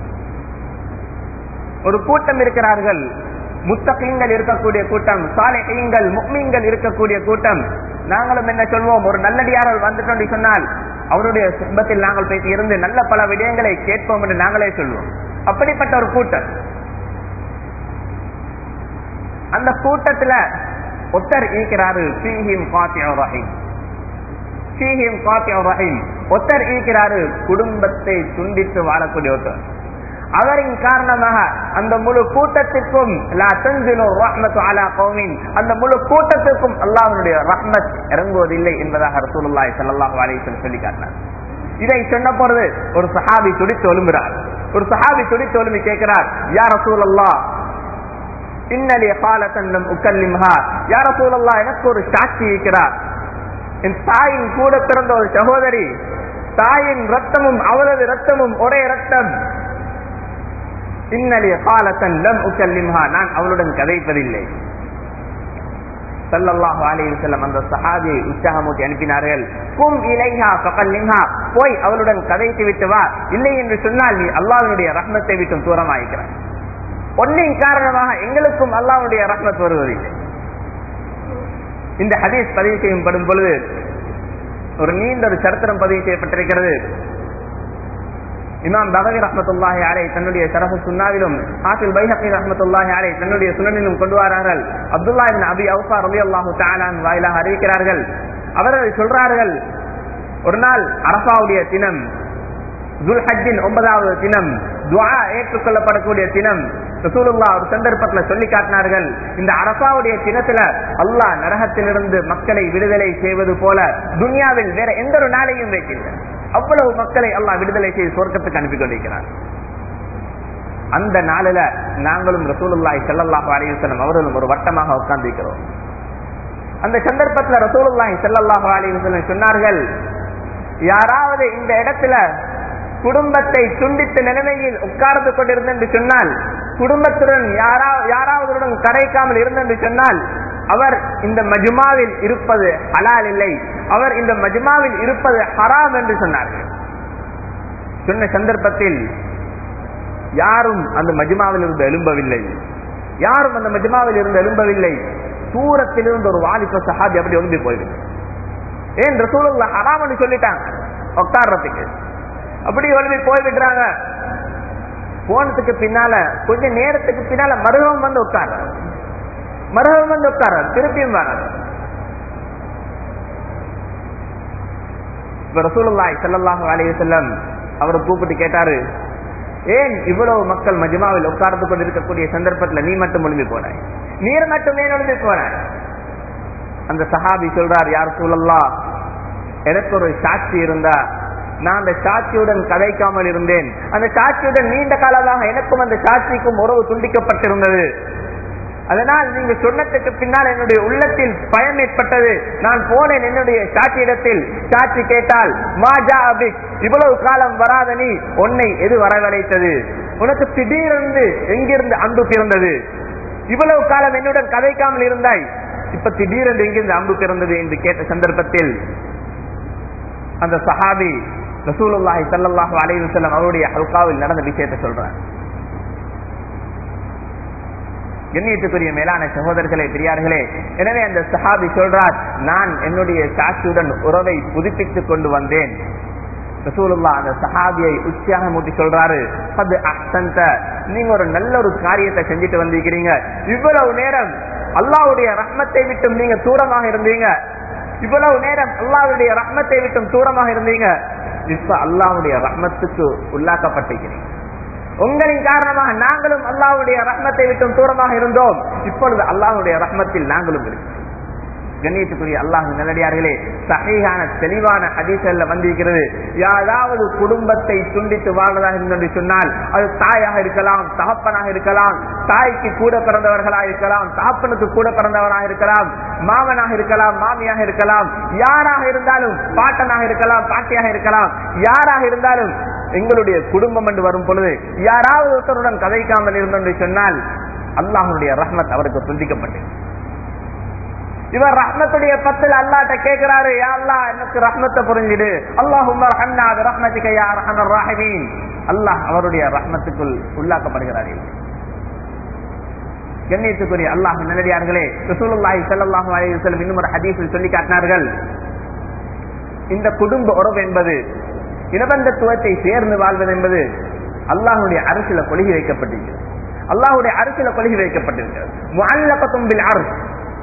ஒரு கூட்டம் இருக்கிறார்கள் முத்தகீங்கள் இருக்கக்கூடிய கூட்டம் சாலைகள் முக்மீன்கள் இருக்கக்கூடிய கூட்டம் நாங்களும் என்ன சொல்வோம் ஒரு நல்லடியார்கள் வந்துட்டோம் சொன்னால் அவருடைய சுபத்தில் நாங்கள் பேசி இருந்து நல்ல பல விடயங்களை கேட்போம் என்று நாங்களே சொல்வோம் அப்படிப்பட்ட ஒரு கூட்டம் அந்த கூட்டத்துல ஒத்தர் ஈக்கிறாரு ஃபீஹிம் காத்தியு ரஹீம் ஃபீஹிம் காத்தியு ரஹீம் ஒத்தர் ஈக்கிறாரு குடும்பத்தை துண்டித்து வாழக்கூடிய ஒருத்தர் அவரின் காரணமாக அந்த முழு கூட்டத்திற்கும் அந்த முழு கூட்டத்திற்கும் அல்லாஹனுடைய ரஹ்மத் இறங்குவதில்லை என்பதாக ரசூலுல்லாய் சல்லாஹு அலையம் சொல்லி காட்டினார் இதை சொன்ன பொழுது ஒரு சஹாபி துடித்து ஒழும்புகிறார் ஒரு சஹாபி துடித்து ஒழும்பி கேட்கிறார் யார் ரசூல் அல்லா இன்னலி காலத்தன்னம் உக்கல்லிம்ஹா யார் ரசூல் அல்லா எனக்கு ஒரு சாட்சி இருக்கிறார் என் தாயின் கூட பிறந்த ஒரு சகோதரி தாயின் ரத்தமும் அவளது ரத்தமும் ஒரே ரத்தம் இன்னலி காலத்தன் லம் உக்கல்லிம்ஹா நான் அவளுடன் கதைப்பதில்லை சல்லல்லாஹு அலைஹி வஸல்லம் அந்த சஹாபியை உற்சாகமூட்டி அனுப்பினார்கள் கும் இலைஹா ஃபகல்லிம்ஹா போய் அவளுடன் கதைத்து விட்டு வா இல்லை என்று சொன்னால் நீ அல்லாஹ்வுடைய ரஹ்மத்தை விட்டு தூரமாகிறாய் ஒன்னின் காரணமாக எங்களுக்கும் அல்லாஹ்வுடைய ரஹ்மத் வருவதில்லை இந்த ஹதீஸ் பதிவு செய்யப்படும் பொழுது ஒரு நீண்ட ஒரு சரித்திரம் பதிவு செய்யப்பட்டிருக்கிறது இமாம் பகவி ரஹமத்துல்லாஹி அலை தன்னுடைய சரஃபு சுன்னாவிலும் ஆசில் பைஹக்கி ரஹமத்துல்லாஹி அலை தன்னுடைய சுனனிலும் கொண்டு வரார்கள் அப்துல்லா இபின் அபி அவுஃபா ரலி அல்லாஹு தாலான் வாயிலாக அறிவிக்கிறார்கள் அவர்கள் சொல்றார்கள் ஒரு நாள் அரபாவுடைய தினம் துல்ஹஜின் ஒன்பதாவது தினம் துவா ஏற்றுக்கொள்ளப்படக்கூடிய தினம் ரசூலுல்லா ஒரு சந்தர்ப்பத்தில் சொல்லி காட்டினார்கள் இந்த அரபாவுடைய தினத்துல அல்லாஹ் நரகத்திலிருந்து மக்களை விடுதலை செய்வது போல துனியாவில் வேற எந்த ஒரு நாளையும் வைக்கின்ற அவ்வளவு மக்களை அல்லாஹ் விடுதலை செய்து சொர்க்கத்துக்கு அனுப்பி கொண்டிருக்கிறார் அந்த நாளில நாங்களும் ரசூலுல்லாய் செல்லல்லாஹு அலிவசனம் அவர்களும் ஒரு வட்டமாக உட்கார்ந்திருக்கிறோம் அந்த சந்தர்ப்பத்தில் ரசூலுல்லாஹி செல்லல்லாஹு அலிவசனம் சொன்னார்கள் யாராவது இந்த இடத்துல குடும்பத்தை துண்டித்த நிலைமையில் உட்கார்ந்து கொண்டிருந்த என்று சொன்னால் குடும்பத்துடன் யாராவதுடன் கரைக்காமல் இருந்தென்று சொன்னால் அவர் இந்த மஜுமாவில் இருப்பது ஹலால் இல்லை அவர் இந்த மஜுமாவில் இருப்பது ஹராம் என்று சொன்னார்கள் சொன்ன சந்தர்ப்பத்தில் யாரும் அந்த மஜுமாவில் இருந்து எழும்பவில்லை யாரும் அந்த மஜுமாவில் இருந்து எழும்பவில்லை தூரத்தில் இருந்து ஒரு வாலிப சஹாபி அப்படி எழும்பி போயிடுது ஏன் ரசூலுல்லா ஹராம் என்று சொல்லிட்டாங்க உட்கார்றதுக்கு அப்படி எழுப்பி போய்விடுறாங்க போனதுக்கு பின்னால கொஞ்ச நேரத்துக்கு பின்னால மருகம் வந்து உட்கார மருகம் வந்து உட்கார திருப்பியும் வர இப்ப ரசூலுல்லாய் செல்லல்லாஹு அலைய செல்லம் அவரை கூப்பிட்டு கேட்டாரு ஏன் இவ்வளவு மக்கள் மஜ்மாவில் உட்கார்ந்து கொண்டிருக்கக்கூடிய சந்தர்ப்பத்தில் நீ மட்டும் ஒளிந்து போனாய் நீர் மட்டுமே ஒளிந்து போனாய் அந்த சஹாபி சொல்றார் யார் சூழல்லா எனக்கு ஒரு சாட்சி இருந்தா நான் அந்த சாட்சியுடன் கதைக்காமல் இருந்தேன் அந்த சாட்சியுடன் நீண்ட காலமாக எனக்கும் அந்த சாட்சிக்கும் உறவு துண்டிக்கப்பட்டிருந்தது அதனால் நீங்க சொன்னதுக்கு பின்னால் என்னுடைய உள்ளத்தில் பயம் ஏற்பட்டது நான் போனேன் என்னுடைய சாட்சியிடத்தில் சாட்சி கேட்டால் மாஜா அபிக் இவ்வளவு காலம் வராத நீ உன்னை எது வரவழைத்தது உனக்கு திடீரென்று எங்கிருந்து அன்பு பிறந்தது இவ்வளவு காலம் என்னுடன் கதைக்காமல் இருந்தாய் இப்ப திடீரென்று எங்கிருந்து அன்பு பிறந்தது என்று கேட்ட சந்தர்ப்பத்தில் அந்த சஹாபி ரசூலுல்லாஹி ஸல்லல்லாஹு அலைஹி வஸல்லம் அவருடைய ஹல்காவில் நடந்த விஷயத்தை சொல்றார் கண்ணியத்துக்குரிய மேலான சகோதரர்களே பெரியார்களே எனவே அந்த சஹாபி சொல்றார் நான் என்னுடைய சாட்சியுடன் உறவை புதுப்பித்துக் கொண்டு வந்தேன் ரசூலுல்லா அந்த சஹாபியை உற்சாகமூட்டி சொல்றாரு அது அஹ்சந்த நீங்க ஒரு நல்ல ஒரு காரியத்தை செஞ்சுட்டு வந்திருக்கிறீங்க இவ்வளவு நேரம் அல்லாவுடைய ரஹ்மத்தை விட்டும் நீங்க தூரமாக இருந்தீங்க இவ்வளவு நேரம் அல்லாவுடைய ரஹ்மத்தை விட்டும் தூரமாக இருந்தீங்க இப்ப அல்லாவுடைய ரஹ்மத்துக்கு உள்ளாக்கப்பட்டிருக்கிறீங்க உங்களின் காரணமாக நாங்களும் அல்லாவுடைய ரஹ்மத்தை விட்டும் தூரமாக இருந்தோம் இப்பொழுது அல்லாஹுடைய ரஹ்மத்தில் நாங்களும் இருக்கிறோம் கண்ணியத்துக்குரிய அல்லாஹ் நல்லடியார்களே சகையான தெளிவான அதிசல்ல வந்திருக்கிறது யாராவது குடும்பத்தை துண்டித்து வாழ்வதாக என்று சொன்னால் அது தாயாக இருக்கலாம் தகப்பனாக இருக்கலாம் தாய்க்கு கூட பிறந்தவர்களாக இருக்கலாம் தகப்பனுக்கு கூட பிறந்தவராக இருக்கலாம் மாமனாக இருக்கலாம் மாமியாக இருக்கலாம் யாராக இருந்தாலும் பாட்டனாக இருக்கலாம் பாட்டியாக இருக்கலாம் யாராக இருந்தாலும் எங்களுடைய குடும்பம் என்று வரும் பொழுது யாராவது ஒருத்தருடன் கதைக்காமல் இருந்தோம் சொன்னால் அல்லாஹனுடைய ரஹ்மத் அவருக்கு துண்டிக்கப்பட்டது இவர் ரஹ்மத்துடைய பத்தில் அல்லாட்ட கேட்கிறாரு யா அல்லா எனக்கு ரஹ்மத்தை புரிஞ்சிடு அல்லாஹும் ரஹ்மத்துக்கு யார் ராஹிமீன் அல்லாஹ் அவருடைய ரஹ்மத்துக்குள் உள்ளாக்கப்படுகிறார் கண்ணியத்துக்குரிய அல்லாஹ் நல்லடியார்களே ரசூலுல்லாஹி ஸல்லல்லாஹு அலைஹி வஸல்லம் இன்னும் ஒரு ஹதீஸில் சொல்லி காட்டினார்கள் இந்த குடும்ப உறவு என்பது இனபந்தத்துவத்தை சேர்ந்து வாழ்வது என்பது அல்லாஹுடைய அரசியல கொள்கை வைக்கப்பட்டிருக்கிறது அல்லாஹுடைய அரசியல கொள்கை வைக்கப்பட்டிருக்கிறது முஅல்லகத்தும் பில் அர்ஷ்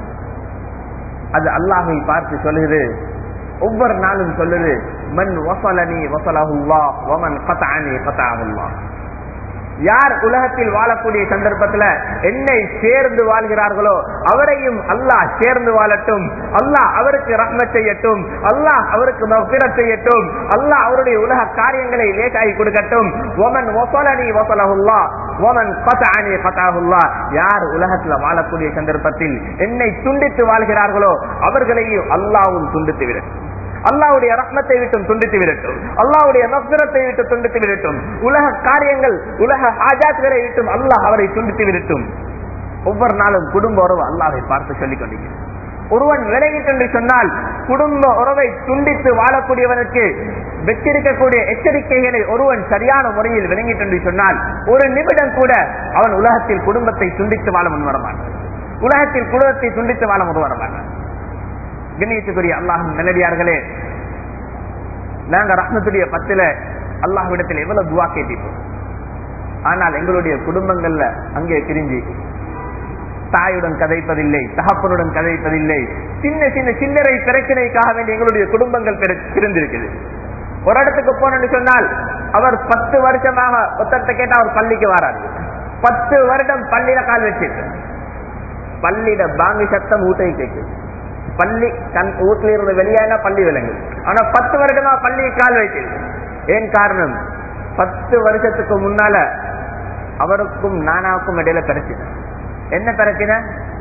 அது அல்லாஹை பார்த்து சொல்லுது ஒவ்வொரு நாளும் சொல்லுது மன் வசலனி வசலஹுல்லா வமன் கதானி கதாஹுல்லா யார் உலகத்தில் வாழக்கூடிய சந்தர்ப்பத்துல என்னை சேர்ந்து வாழ்கிறார்களோ அவரையும் அல்லாஹ் சேர்ந்து வாழட்டும் அல்லாஹ் அவருக்கு ரஹ்மத் செய்யட்டும் அல்லாஹ் அவருக்கு மஃபிரத் செய்யட்டும் அல்லாஹ் அவருடைய உலக காரியங்களை லேட்டாகி கொடுக்கட்டும் ஒமன் வசலனி வசலஹுல்லா ஒமன் கதானி கதாஹுல்லா யார் உலகத்துல வாழக்கூடிய சந்தர்ப்பத்தில் என்னை துண்டித்து வாழ்கிறார்களோ அவர்களையும் அல்லாவும் துண்டித்து விடட்டும் அல்லாவுடைய ரத்னத்தை விட்டும் துண்டித்து விடட்டும் அல்லாவுடைய மக்ரத்தை விட்டு துண்டித்து விடட்டும் உலக காரியங்கள் உலக ஆஜாத்துகளை விட்டும் அல்லாஹ் அவரை துண்டித்து விடட்டும் ஒவ்வொரு நாளும் குடும்ப உறவு அல்லாவை பார்த்து சொல்லிக் கொண்டிருக்கிறார் ஒருவன் விலகிட்டு என்று சொன்னால் குடும்ப உறவை துண்டித்து வாழக்கூடியவனுக்கு வெற்றிருக்கக்கூடிய எச்சரிக்கைகளை ஒருவன் சரியான முறையில் விளங்கிட்டு என்று சொன்னால் ஒரு நிமிடம் கூட அவன் உலகத்தில் குடும்பத்தை துண்டித்து வாழ முன்வரமாட்டான் உலகத்தில் குடும்பத்தை துண்டித்து வாழ முன்வரமாட்டான் கண்ணியத்துக்குரிய அல்லாஹும் நல்லடியார்களே நாங்க ரத்னத்துடைய பத்துல அல்லாஹ்விடத்தில் எவ்வளவு துவா கேட்டிப்போம் ஆனால் எங்களுடைய குடும்பங்கள்ல அங்கே பிரிஞ்சு தாயுடன் கதைப்பதில்லை தகப்பனுடன் கதைப்பதில்லை சின்ன சின்ன சில்லறை பிரச்சனைக்காக வேண்டிய எங்களுடைய குடும்பங்கள் பிரிந்திருக்குது ஒரு இடத்துக்கு போனோம்னு சொன்னால் அவர் பத்து வருஷமாக ஒத்தத்தை கேட்டா அவர் பள்ளிக்கு வராரு பத்து வருடம் பள்ளியில கால் வச்சிருக்கு பள்ளியில பாங்கி சத்தம் ஊட்டை கேட்குது பள்ளி தன் வீட்டுல இருந்து வெளியானா பள்ளி விலங்கு ஆனா பத்து வருடமா பள்ளி கால் வைக்கிறது ஏன் காரணம் பத்து வருஷத்துக்கு முன்னால அவருக்கும் நானாவுக்கும் இடையில பிரச்சனை என்ன பிரச்சனை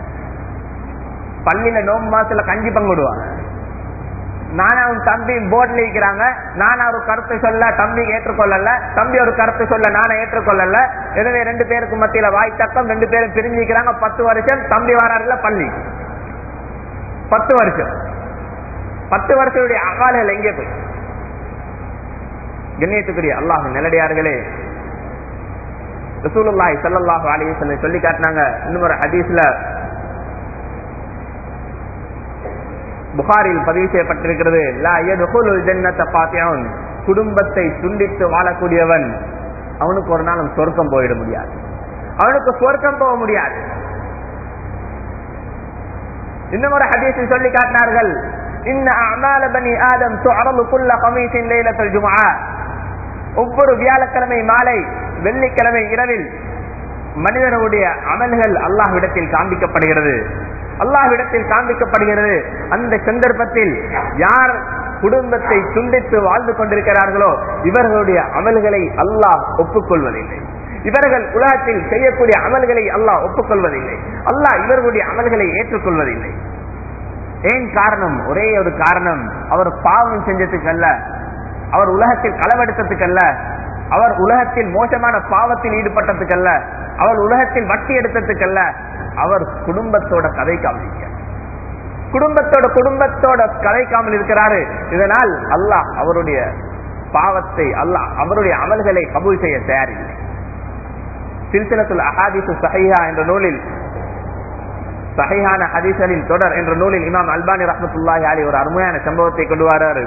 பள்ளியில நோம்பு மாசத்துல கஞ்சி பங்குடுவாங்க நானாவும் தம்பியும் போர்ட்ல இருக்கிறாங்க நானா ஒரு கருத்து சொல்ல தம்பி ஏற்றுக்கொள்ளல தம்பி ஒரு கருத்து சொல்ல நானே ஏற்றுக்கொள்ளல எனவே ரெண்டு பேருக்கு மத்தியில வாய் தக்கம் ரெண்டு பேரும் பிரிஞ்சிக்கிறாங்க பத்து வருஷம் தம்பி வராருல பள்ளி பத்து வருஷம் பத்து வருஷத்துடைய அகாலையில் எங்கே போய் கண்ணியத்துக்குரிய அல்லாஹ் நிலடியார்களே ரசூலுல்லாஹி ஸல்லல்லாஹு அலைஹி வஸல்லம் சொல்லி காட்டினாங்க இன்னும் ஒரு ஹதீஸ்ல புகாரில் பதிவு செய்யப்பட்டிருக்கிறது லா யதுகுலுல் ஜன்னத ஃபாத்திஹுன் குடும்பத்தை துண்டித்து வாழக்கூடியவன் அவனுக்கு ஒரு நாளும் சொர்க்கம் போயிட முடியாது அவனுக்கு சொர்க்கம் போக முடியாது இன்னும் ஒரு ஹதீஸில் சொல்லி காட்டினார்கள் இன்ன அமால பனி ஆதம் துஅரது குல்ல கமீஸின் லைலத்துல் ஜும்ஆ ஒவ்வொரு வியாழக்கிழமை மாலை வெள்ளிக்கிழமை இரவில் மனிதனுடைய அமல்கள் அல்லாஹ்விடத்தில் காண்பிக்கப்படுகிறது அல்லாஹ்விடத்தில் காண்பிக்கப்படுகிறது அந்த சந்தர்ப்பத்தில் யார் குடும்பத்தை துண்டித்து வாழ்ந்து கொண்டிருக்கிறார்களோ இவர்களுடைய அமல்களை அல்லாஹ் ஒப்புக்கொள்வதில்லை இவர்கள் உலகத்தில் செய்யக்கூடிய அமல்களை அல்லாஹ் ஒப்புக்கொள்வதில்லை அல்லாஹ் இவர்களுடைய அமல்களை ஏற்றுக்கொள்வதில்லை ஏன் காரணம் ஒரே ஒரு காரணம் அவர் பாவம் செஞ்சதுக்கு அல்ல அவர் உலகத்தில் களவெடுத்ததுக்கு அல்ல அவர் உலகத்தில் மோசமான பாவத்தில் ஈடுபட்டதுக்கு அல்ல அவர் உலகத்தில் வட்டி எடுத்ததுக்கு அல்ல அவர் குடும்பத்தோட கதை காமிக்க குடும்பத்தோட குடும்பத்தோட கதைக்காமல் இருக்கிறாரு இதனால் அல்லாஹ் அவருடைய பாவத்தை அல்லாஹ் அவருடைய அமல்களை கபூல் செய்ய தயாரில்லை சில்சிலத்துல் அஹாதிசு சஹைஹா என்ற நூலில் சஹைஹான ஹதீசலின் தொடர் என்ற நூலில் இமாம் அல்பானி ரஹமத்துல்லாஹி அலி ஒரு அருமையான சம்பவத்தை கொண்டு வராரு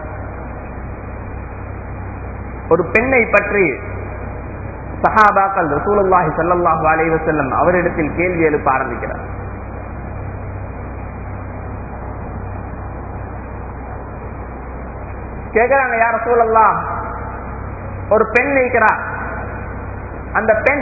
ஒரு பெண்ணை பற்றி சஹாபாக்கள் ரசூலுல்லாஹி ஸல்லல்லாஹு அலைஹி வஸல்லம் அவரிடத்தில் கேள்வி எழுப்ப ஆரம்பிக்கிறார் கேக்குறாங்க யார சூழல்லாம் ஒரு பெண் இருக்கிறா அந்த பெண்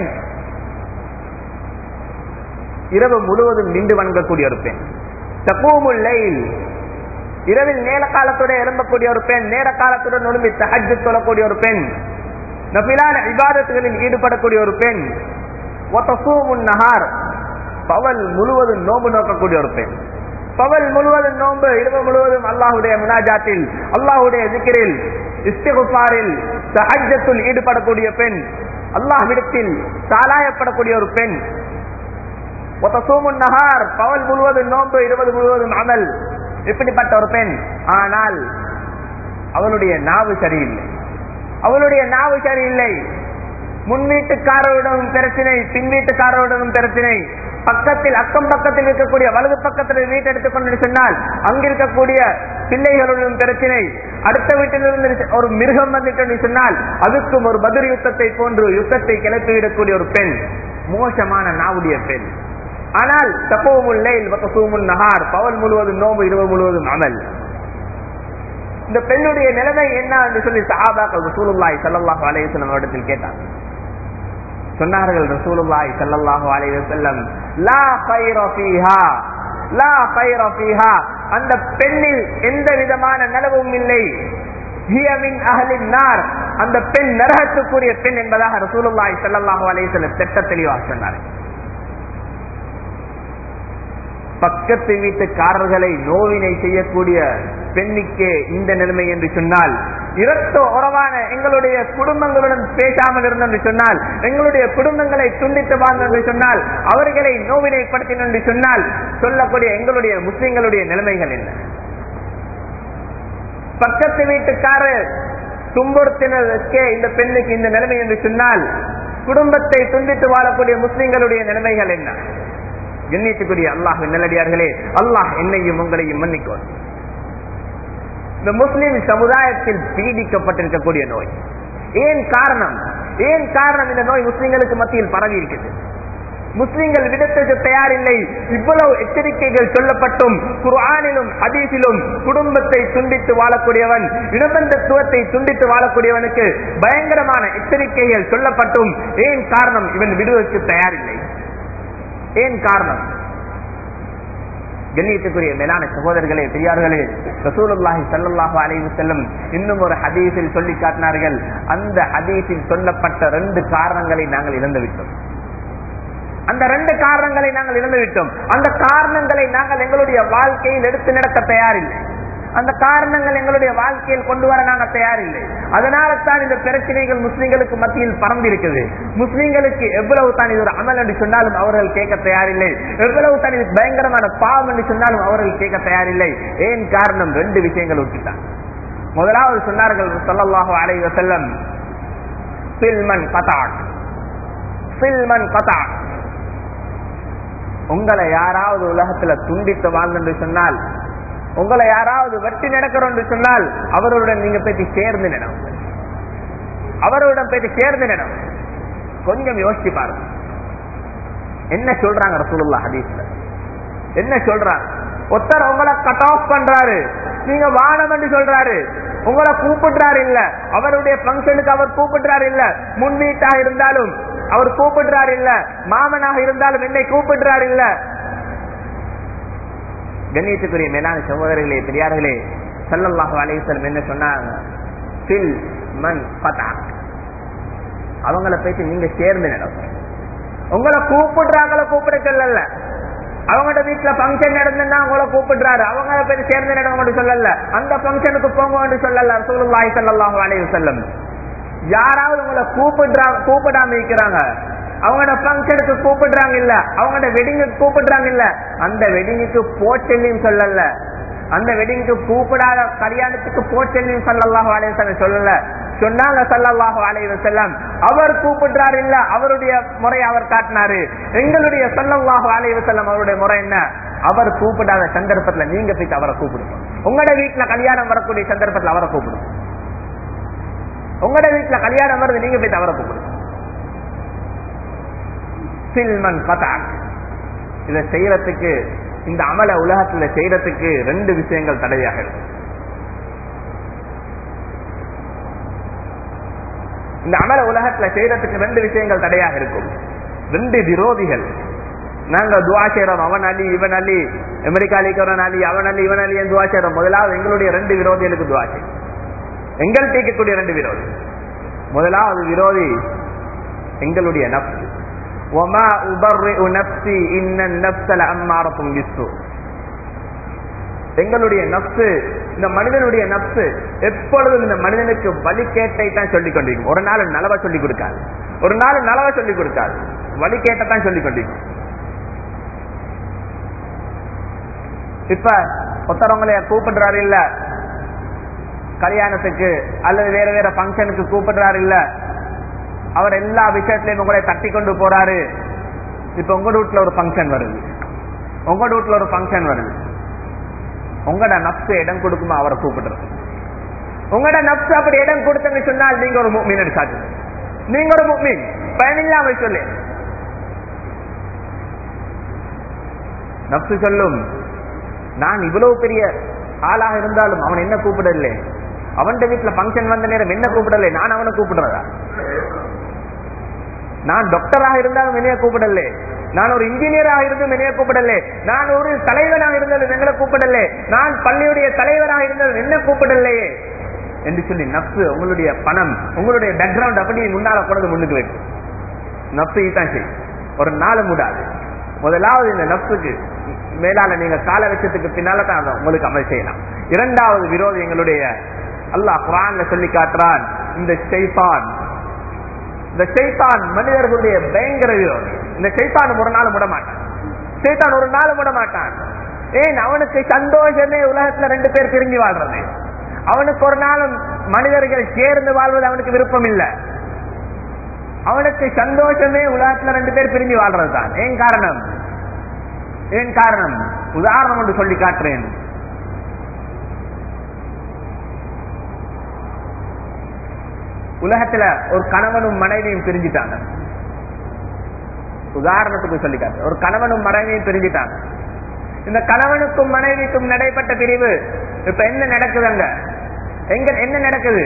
இரவு முழுவதும் நின்று வணங்கக்கூடிய ஒரு பெண் தப்பூமுல்லைல் இரவில் நேர காலத்துடன் எழும்பக்கூடிய ஒரு பெண் நேர காலத்துடன் ஒழும்பி தஹஜ் சொல்லக்கூடிய ஒரு பெண் நபிலான விவாதத்துகளில் ஈடுபடக்கூடிய ஒரு பெண் நகார் பவல் முழுவதும் நோம்பு நோக்கக்கூடிய ஒரு பெண் பவல் முழுவதும் நோன்பு இரவு முழுவதும் அல்லாஹுடைய முனாஜாத்தில் அல்லாஹுடைய திக்கிரில் இஸ்திகுபாரில் சஹஜத்துல் ஈடுபடக்கூடிய பெண் அல்லாஹ்விடத்தில் சாலாயப்படக்கூடிய ஒரு பெண் நகார் பவல் முழுவதும் நோன்பு இருபது முழுவதும் அமல் இப்படிப்பட்ட ஒரு பெண் ஆனால் அவளுடைய நாவு சரியில்லை அவளுடைய நாவு சரியில்லை முன் வீட்டுக்காரருடனும் பிரச்சனை பின் வீட்டுக்காரருடனும் பிரச்சனை பக்கத்தில் அக்கம் பக்கத்தில் இருக்கக்கூடிய வலது பக்கத்தில் வீட்டை எடுத்துக்கொண்டு சொன்னால் அங்கிருக்கக்கூடிய பிள்ளைகளுடன் பிரச்சனை அடுத்த வீட்டிலிருந்து ஒரு மிருகம் வந்துட்டு சொன்னால் அதுக்கும் ஒரு பதில் யுத்தத்தை போன்று யுத்தத்தை கிளப்பிவிடக்கூடிய ஒரு பெண் மோசமான நாவுடைய பெண் ஆனால் தப்போமுல் நகார் பவல் முழுவதும் நோம்பு இரவு முழுவதும் அமல் இந்த பெண்ணுடைய நிலைமை என்ன என்று சொல்லி சஹாபாக்கள் ரசூலுல்லாய் சல்லாஹு அலையம் இடத்தில் கேட்டார் சொன்னார்கள் ரசூலுல்லாய் சல்லாஹு அலைவசல்லம் லா பைர ஃபீஹா லா பைர ஃபீஹா அந்த பெண்ணில் எந்த விதமான நிலவும் இல்லை ஹியமின் அகலின் நார் அந்த பெண் நரகத்துக்குரிய பெண் என்பதாக ரசூலுல்லாய் சல்லாஹு அலைவசல்லம் திட்ட தெளிவாக சொன்னார்கள் பக்கத்து வீட்டுக்காரர்களை நோவினை செய்யக்கூடிய பெண்ணுக்கே இந்த நிலைமை என்று சொன்னால் இரத்த உறவான எங்களுடைய குடும்பங்களுடன் பேசாமல் இருந்தோம் என்று சொன்னால் எங்களுடைய குடும்பங்களை துண்டித்து வாழ்ந்தோம் என்று சொன்னால் அவர்களை நோவினைப்படுத்தினோம் என்று சொன்னால் சொல்லக்கூடிய எங்களுடைய முஸ்லிம்களுடைய நிலைமைகள் என்ன பக்கத்து வீட்டுக்காரர் துன்புறுத்தினருக்கே இந்த பெண்ணுக்கு இந்த நிலைமை என்று சொன்னால் குடும்பத்தை துண்டித்து வாழக்கூடிய முஸ்லிம்களுடைய நிலைமைகள் என்ன எண்ணிட்டுக்குரிய அல்லாஹ் நல்லடியார்களே அல்லாஹ் என்னையும் உங்களையும் மன்னிக்கும் இந்த முஸ்லிம் சமுதாயத்தில் பீடிக்கப்பட்டிருக்கக்கூடிய நோய் ஏன் காரணம் ஏன் காரணம் இந்த நோய் முஸ்லிம்களுக்கு மத்தியில் பரவி இருக்குது முஸ்லிம்கள் விடத்துக்கு தயாரில்லை இவ்வளவு எச்சரிக்கைகள் சொல்லப்பட்டும் குர்ஆனிலும் ஹதீஸிலும் குடும்பத்தை துண்டித்து வாழக்கூடியவன் இனபந்தத்துவத்தை துண்டித்து வாழக்கூடியவனுக்கு பயங்கரமான எச்சரிக்கைகள் சொல்லப்பட்டும் ஏன் காரணம் இவன் விடுவதற்கு தயாரில்லை ஏன் காரணம் கண்ணியத்துக்குரிய மேலான சகோதரர்களே பெரியார்களே ரசூலுல்லாஹி ஸல்லல்லாஹு அலைஹி வஸல்லம் இன்னும் ஒரு ஹதீஸில் சொல்லி காட்டினார்கள் அந்த ஹதீஸில் சொல்லப்பட்ட ரெண்டு காரணங்களை நாங்கள் இழந்து விட்டோம் அந்த ரெண்டு காரணங்களை நாங்கள் இழந்து விட்டோம் அந்த காரணங்களை நாங்கள் எங்களுடைய வாழ்க்கையில் எடுத்து நடக்க தயாரில்லை அந்த காரணங்கள் எங்களுடைய வாழ்க்கையில் கொண்டு வர நாங்கள் தயாரில்லை அதனால தான் இந்த பிரச்சனைகள் முஸ்லிம்களுக்கு மத்தியில் பறந்திருக்குது முஸ்லிம்களுக்கு எவ்வளவு தான் இது ஒரு அமல் என்று சொன்னாலும் அவர்கள் கேட்க தயாரில்லை எவ்வளவு தான் இது பயங்கரமான பாவம் என்று சொன்னாலும் அவர்கள் கேட்க தயாரில்லை ஏன் காரணம் ரெண்டு விஷயங்கள் விட்டுட்டான் முதலாவது சொன்னார்கள் சொல்லல்லாஹு அலை வசல்லம் பில்மன் கதாக் பில்மன் கதாக் உங்களை யாராவது உலகத்துல துண்டித்து வாழ்ந்து சொன்னால் உங்களை யாராவது வெட்டி நடக்கிறோம் என்று சொன்னால் அவருடன் நீங்க போயிட்டு சேர்ந்து நிடம் அவருடன் போயிட்டு சேர்ந்து நிடம் கொஞ்சம் யோசிச்சு பாருங்க என்ன சொல்றாங்க ரசூலுல்லா ஹதீஸ்ல என்ன சொல்றாங்க ஒருத்தர் உங்களை கட் ஆஃப் பண்றாரு நீங்க வானம் என்று சொல்றாரு உங்களை கூப்பிடுறாரு இல்ல அவருடைய பங்கனுக்கு அவர் கூப்பிடுறாரு இல்ல முன் வீட்டாக இருந்தாலும் அவர் கூப்பிடுறாரு இல்ல மாமனாக இருந்தாலும் என்னை கூப்பிடுறாரு இல்ல கண்ணியத்துக்குரிய மேலான சகோதரர்களே பெரியார்களே சல்லல்லாஹு அலைஹிஸ்ஸலாம் என்ன சொன்னாங்க ஃபில் மன் ஃபதா அவங்கள பேசி நீங்க சேர்ந்து நடக்கும் உங்களை கூப்பிடுறாங்கள கூப்பிட சொல்லல அவங்களோட வீட்டுல பங்கன் நடந்தா உங்களை கூப்பிடுறாரு அவங்கள பேர் சேர்ந்து நடக்க சொல்லல அந்த பங்கனுக்கு போங்க சொல்லல ரசூலுல்லாஹி ஸல்லல்லாஹு அலைஹி வஸல்லம் யாராவது உங்களை கூப்பிடுறா கூப்பிடாம இருக்கிறாங்க அவங்களோட பங்கனுக்கு கூப்பிடுறாங்க இல்ல அவங்களோட வெட்டிங்குக்கு கூப்பிடுறாங்க இல்ல அந்த வெட்டிங்குக்கு போச்செல்லியும் சொல்லல அந்த வெட்டிங்க்கு கூப்பிடாத கல்யாணத்துக்கு போச்செல்லியும் சல்லல்லாஹு அலைஹி வஸல்லம் சொல்லல சொன்னாங்க சல்லல்லாஹு அலைஹி வஸல்லம் அவர் கூப்பிடுறாரு இல்ல அவருடைய முறை அவர் காட்டினாரு எங்களுடைய சல்லல்லாஹு அலைஹி வஸல்லம் அவருடைய முறை என்ன அவர் கூப்பிடாத சந்தர்ப்பத்துல நீங்க போயிட்டு அவரை கூப்பிடுங்க உங்களோட வீட்டுல கல்யாணம் வரக்கூடிய சந்தர்ப்பத்துல அவரை கூப்பிடுங்க உங்களோட வீட்டுல கல்யாணம் வருது நீங்க போயிட்டு அவரை கூப்பிடுங்க சில்மன் பதாக் இதை செய்யறதுக்கு இந்த அமல உலகத்துல செய்யறதுக்கு ரெண்டு விஷயங்கள் தடையாக இருக்கு இந்த அமல உலகத்துல செய்யறதுக்கு ரெண்டு விஷயங்கள் தடையாக இருக்கும் ரெண்டு விரோதிகள் நாங்க துவா செய்யறோம் அவன் அலி இவன் அலி அமெரிக்கா அலிக்கிறவன் அலி அவன் அலி இவன் அலி துவா செய்யறோம் முதலாவது எங்களுடைய ரெண்டு விரோதிகளுக்கு துவா செய்யும் எங்கள் தீர்க்கக்கூடிய ரெண்டு விரோதி முதலாவது விரோதி எங்களுடைய நப்சு وما أبرئ نفسي إن النفس لأمارة بالسوء எங்களுடைய நப்சு இந்த மனிதனுடைய நப்சு எப்பொழுதும் இந்த மனிதனுக்கு வழிகேட்டை தான் சொல்லிக் கொண்டிருக்கும் ஒரு நாள் நலவை சொல்லிக் கொடுக்காது ஒரு நாள் நலவை சொல்லிக் கொடுக்காது வழிகேட்டத்தான் சொல்லிக் கொண்டிருக்கும் இப்ப ஒருத்தரவங்களைய கூப்பிடுறாரு இல்ல கல்யாணத்துக்கு அல்லது வேற வேற பங்கனுக்கு கூப்பிடுறாரு இல்ல அவர் எல்லா விஷயத்திலையும் உங்களை தட்டி கொண்டு போறாரு இப்ப உங்க வீட்டுல ஒரு ஃபங்க்ஷன் வருது உங்க வீட்டுல ஒரு ஃபங்க்ஷன் வருது உங்களோட நப்சு இடம் கொடுக்குமா அவரை கூப்பிடுறது உங்களோட நப்சு அப்படி இடம் கொடுத்தன்னு சொன்னால் நீங்க ஒரு மீன் சாட்டு நீங்க ஒரு மீன் பயனில்லாம சொல்லு நப்சு சொல்லும் நான் இவ்வளவு பெரிய ஆளாக இருந்தாலும் அவன் என்ன கூப்பிடல அவன் வீட்டுல பங்கன் வந்த நேரம் என்ன கூப்பிடல நான் அவனை கூப்பிடுறதா நான் டாக்டராக இருந்தாலும் என்னைய கூப்பிடல நான் ஒரு இன்ஜினியராக இருந்தும் என்னைய கூப்பிடல நான் ஒரு தலைவராக இருந்தாலும் எங்களை கூப்பிடல நான் பள்ளியுடைய தலைவராக இருந்தாலும் என்ன கூப்பிடலையே என்று சொல்லி நப்சு உங்களுடைய பணம் உங்களுடைய பேக்ரவுண்ட் அப்படி முன்னால கொண்டு முன்னுக்கு வைக்கும் நப்சு தான் செய்யும் ஒரு நாள் மூடாது முதலாவது இந்த நப்சுக்கு மேலால நீங்க கால வச்சதுக்கு பின்னால தான் அதை உங்களுக்கு அமல் செய்யலாம் இரண்டாவது விரோதி எங்களுடைய அல்லாஹ் குரான்ல சொல்லி காட்டுறான் இந்த ஷைத்தான் இந்த ஷைத்தான் மனிதர்களுடைய பயங்கர விரோதி இந்த ஷைத்தான் ஒரு நாள் விட மாட்டான் ஷைத்தான் ஒரு நாள் விட மாட்டான் ஏன் அவனுக்கு சந்தோஷமே உலகத்துல ரெண்டு பேர் பிரிஞ்சு வாழ்றது அவனுக்கு ஒரு நாளும் மனிதர்கள் சேர்ந்து வாழ்வது அவனுக்கு விருப்பம் இல்லை அவனுக்கு சந்தோஷமே உலகத்துல ரெண்டு பேர் பிரிஞ்சு வாழ்றது தான் ஏன் காரணம் ஏன் காரணம் உதாரணம் என்று சொல்லி காட்டுறேன் உலகத்துல ஒரு கணவனும் மனைவியும் பிரிஞ்சுட்டாங்க உதாரணத்துக்கு சொல்லி காட்டு ஒரு கணவனும் மனைவியும் பிரிஞ்சுட்டாங்க இந்த கணவனுக்கும் மனைவிக்கும் நடைபெற்ற பிரிவு இப்ப என்ன நடக்குது அங்க எங்க என்ன நடக்குது